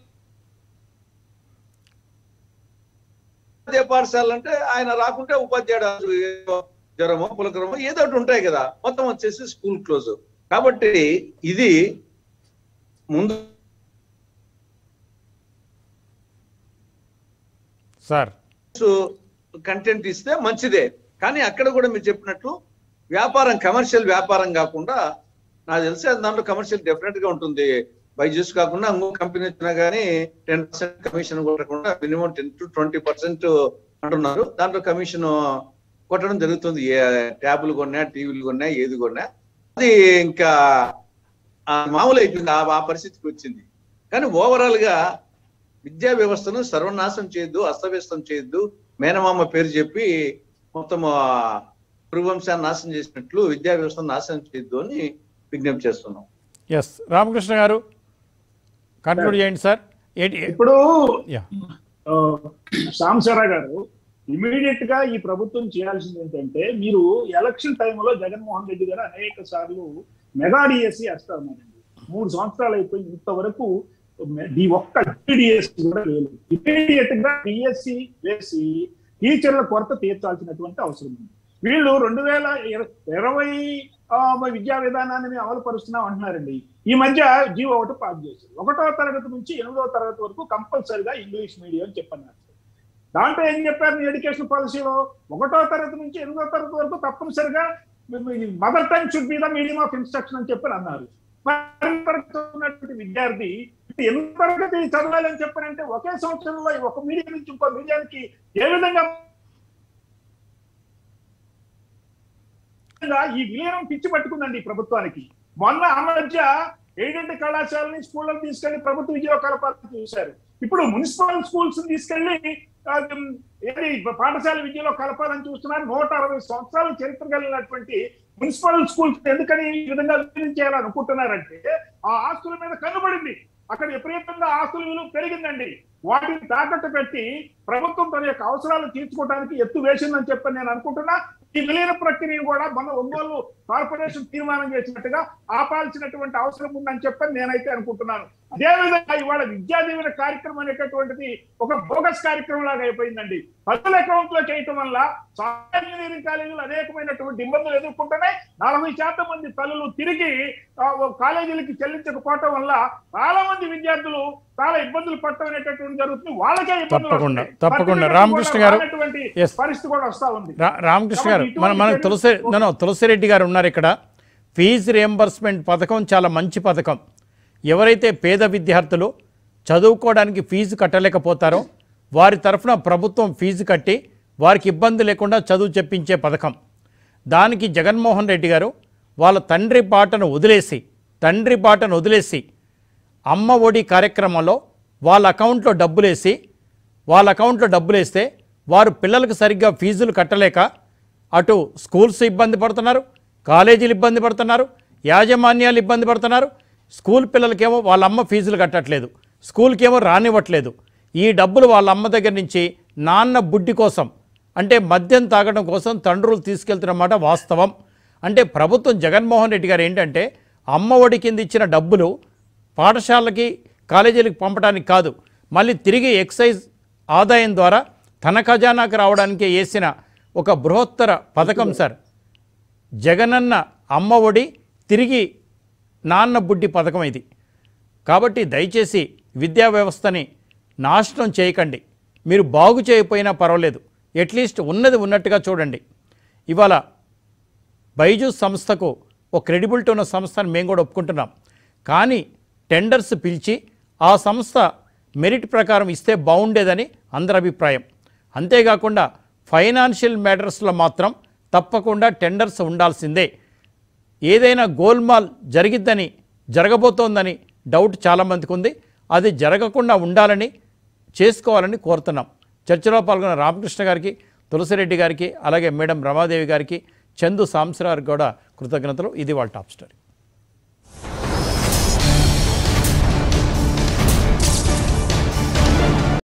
ఉపాధ్యాయ పాఠశాలలు అంటే ఆయన రాకుంటే ఉపాధ్యాయుడు ఏదో జ్వరమో పులకరమో ఏదో ఒకటి ఉంటాయి కదా మొత్తం వచ్చేసి స్కూల్ క్లోజ్ కాబట్టి ఇది ముందు సార్ కంటెంట్ ఇస్తే మంచిదే కానీ అక్కడ కూడా మీరు చెప్పినట్లు వ్యాపారం కమర్షియల్ వ్యాపారం కాకుండా నాకు తెలిసి అది దాంట్లో కమర్షియల్ డెఫినెట్ గా ఉంటుంది బైజూస్ కాకుండా ఇంకో కంపెనీ వచ్చినా కానీ టెన్ పర్సెంట్ కమిషన్ కొట్టకుండా minimum ten to twenty percent అంటున్నారు దాంట్లో కమిషన్ కొట్టడం జరుగుతుంది ఏ ట్యాబులు కొన్నా టీవీలు కొన్నా ఏది కొన్నా అది ఇంకా ఆ మామూలు అయిపోయింది ఆ- ఆ పరిస్థితికి వచ్చింది కానీ ఓవరాల్ గా విద్యా వ్యవస్థను సర్వనాశనం చేయొద్దు అస్తవ్యస్తం చేయొద్దు మేనమామ పేరు చెప్పి మొత్తం ఆ, పురువంశాన్ని నాశనం చేసినట్లు విద్యా వ్యవస్థను నాశనం చేయొద్దు అని విజ్ఞప్తి చేస్తున్నాం ఎస్ రామకృష్ణ గారు కంక్లూడ్ చేయండి సార్ ఏంటి ఇప్పుడు యా ఆ, సాంబశివరావు గారు ఇమీడియట్ గా ఈ ప్రభుత్వం చేయాల్సింది ఏంటంటే మీరు ఎలక్షన్ టైంలో జగన్మోహన్ రెడ్డి గారు అనేక సార్లు మెగా డిఎస్సి వేస్తారన్నారండి మూడు సంవత్సరాలు అయిపోయి ఇంతవరకు ఈ ఒక్క డిఎస్సి కూడా లేదు ఇమీడియట్ గా డిఎస్సి వేసి టీచర్ల కొరత తీర్చాల్సినటువంటి అవసరం ఉంది వీళ్ళు రెండు వేల ఇర- ఇరవై ఆ, విద్యా విధానాన్ని మేము అమలు పరుస్తున్నాం అంటున్నారండి ఈ మధ్య జీవో ఒకటి పాస్ చేశారు ఒకటో తరగతి నుంచి ఎనిమిదవ తరగతి వరకు కంపల్సరిగా ఇంగ్లీష్ మీడియం అని చెప్పన్నారు దాంట్లో ఏం చెప్పారు మీ ఎడ్యుకేషన్ పాలసీలో ఒకటో తరగతి నుంచి ఎనిమిదో తరగతి వరకు తప్పనిసరిగా mother tongue should be the medium of instruction అని చెప్పి అన్నారు మరి తరగతి ఉన్నటువంటి విద్యార్థి ఎనిమిది తరగతి చదవాలి అని చెప్పారంటే ఒకే సంవత్సరంలో ఈ ఒక మీడియం నుంచి ఇంకో మీడియానికి ఏ విధంగా విధంగా ఈ విలీనం పిచ్చి పట్టుకుందండి ఈ ప్రభుత్వానికి మొన్న ఆ మధ్య ఏడెంట్ కళాశాలని స్కూళ్ళని తీసుకెళ్లి ప్రభుత్వ విద్యా కలపాలని చూశారు ఇప్పుడు మున్సిపల్ స్కూల్స్ తీసుకెళ్లి ఆ, ఉమ్, ఏది పాఠశాల విద్యలో కలపాలని చూస్తున్నారు నూట అరవై సంవత్సరాల చరిత్ర కలిగినటువంటి మున్సిపల్ స్కూల్స్ ఎందుకని ఈ విధంగా విలీనం చేయాలనుకుంటున్నారంటే ఆ ఆస్తుల మీద కనుబడింది అక్కడ విపరీతంగా ఆస్తుల విలువ పెరిగిందండి వాటిని తాకట్టు పెట్టి ప్రభుత్వం తన యొక్క అవసరాలు తీర్చుకోవడానికి ఎత్తు వేసిందని చెప్పని నేను అనుకుంటున్నా ఈ విలీన ప్రక్రియను కూడా మన ఒంగోలు కార్పొరేషన్ తీర్మానం చేసినట్టుగా ఆపాల్సినటువంటి అవసరం ఉందని చెప్పని నేనైతే అనుకుంటున్నాను అదేవిధంగా ఇవాళ విద్యా దీవెన కార్యక్రమం అనేటటువంటిది ఒక బోగస్ కార్యక్రమం లాగా అయిపోయిందండి పదుల అకౌంట్ లో చేయటం వల్ల సాఫ్ట్వేర్ ఇంజనీరింగ్ కాలేజీలు అనేకమైనటువంటి ఇబ్బందులు ఎదుర్కొంటున్నాయి నలభై శాతం మంది తల్లులు తిరిగి ఆ, ఓ కాలేజీలకి చెల్లించకపోవటం వల్ల చాలా మంది విద్యార్థులు చాలా ఇబ్బందులు పడటం అనేటటువంటి జరుగుతుంది వాళ్ళకే ఇబ్బందులు తప్పకుండా, వస్తున్నాయి. తప్పకుండా. పత్రికలకు రామకృష్ణ కూడా గారు, రానటువంటి yes. పరిస్థితి కూడా వస్తా ఉంది రా రామకృష్ణ గారు కాబట్టి మన మన ఇటువంటి తులసి చర్యలు- నన్ను తులసిరెడ్డి గారు ఉన్నారు ఇక్కడ ఫీజు రియంబర్స్మెంట్ పథకం చాలా మంచి పథకం ఎవరైతే పేద విద్యార్థులు చదువుకోవడానికి ఫీజు కట్టలేకపోతారో వారి తరఫున ప్రభుత్వం ఫీజు కట్టి వారికి ఇబ్బంది లేకుండా చదువు చెప్పించే పథకం దానికి జగన్మోహన్ రెడ్డి గారు వాళ్ళ తండ్రి బాటను వదిలేసి తండ్రి బాటను వదిలేసి అమ్మ ఒడి కార్యక్రమంలో వాళ్ళ అకౌంట్లో డబ్బులేసి వాళ్ళ అకౌంట్లో డబ్బులేస్తే వారు పిల్లలకు సరిగ్గా ఫీజులు కట్టలేక అటు స్కూల్స్ ఇబ్బంది పడుతున్నారు కాలేజీలు ఇబ్బంది పడుతున్నారు యాజమాన్యాలు ఇబ్బంది పడుతున్నారు స్కూల్ పిల్లలకేమో వాళ్ళ అమ్మ ఫీజులు కట్టట్లేదు స్కూల్కేమో రానివ్వట్లేదు ఈ డబ్బులు వాళ్ళ అమ్మ దగ్గర నుంచి నాన్న బుడ్డి కోసం అంటే మద్యం తాగడం కోసం తండ్రులు తీసుకెళ్తున్నమాట వాస్తవం అంటే ప్రభుత్వం జగన్మోహన్ రెడ్డి గారు ఏంటంటే అమ్మ ఒడి కింద ఇచ్చిన డబ్బులు పాఠశాలకి కాలేజీలకు పంపడానికి కాదు మళ్ళీ తిరిగి ఎక్సైజ్ ఆదాయం ద్వారా తన ఖజానాకు రావడానికి వేసిన ఒక బృహత్తర పథకం సార్ జగనన్న అమ్మ ఒడి తిరిగి నాన్న బుడ్డి పథకం ఇది కాబట్టి దయచేసి విద్యా వ్యవస్థని నాశనం చేయకండి మీరు బాగు చేయకపోయినా పర్వాలేదు అట్లీస్ట్ ఉన్నది ఉన్నట్టుగా చూడండి ఇవాళ బైజూస్ సంస్థకు ఒక క్రెడిబిలిటీ ఉన్న సంస్థను మేము కూడా ఒప్పుకుంటున్నాం కానీ టెండర్స్ పిలిచి ఆ సంస్థ మెరిట్ ప్రకారం ఇస్తే బాగుండేదని అందరి అభిప్రాయం అంతేకాకుండా ఫైనాన్షియల్ మ్యాటర్స్లో మాత్రం తప్పకుండా టెండర్స్ ఉండాల్సిందే ఏదైనా గోల్మాల్ జరిగిద్దని జరగబోతోందని డౌట్ చాలామందికి ఉంది అది జరగకుండా ఉండాలని చేసుకోవాలని కోరుతున్నాం చర్చలో పాల్గొన్న రామకృష్ణ గారికి తులసిరెడ్డి గారికి అలాగే మేడం రమాదేవి గారికి చందు సాంసరావు కూడా కృతజ్ఞతలు ఇది వాళ్ళ టాప్ స్టోరీ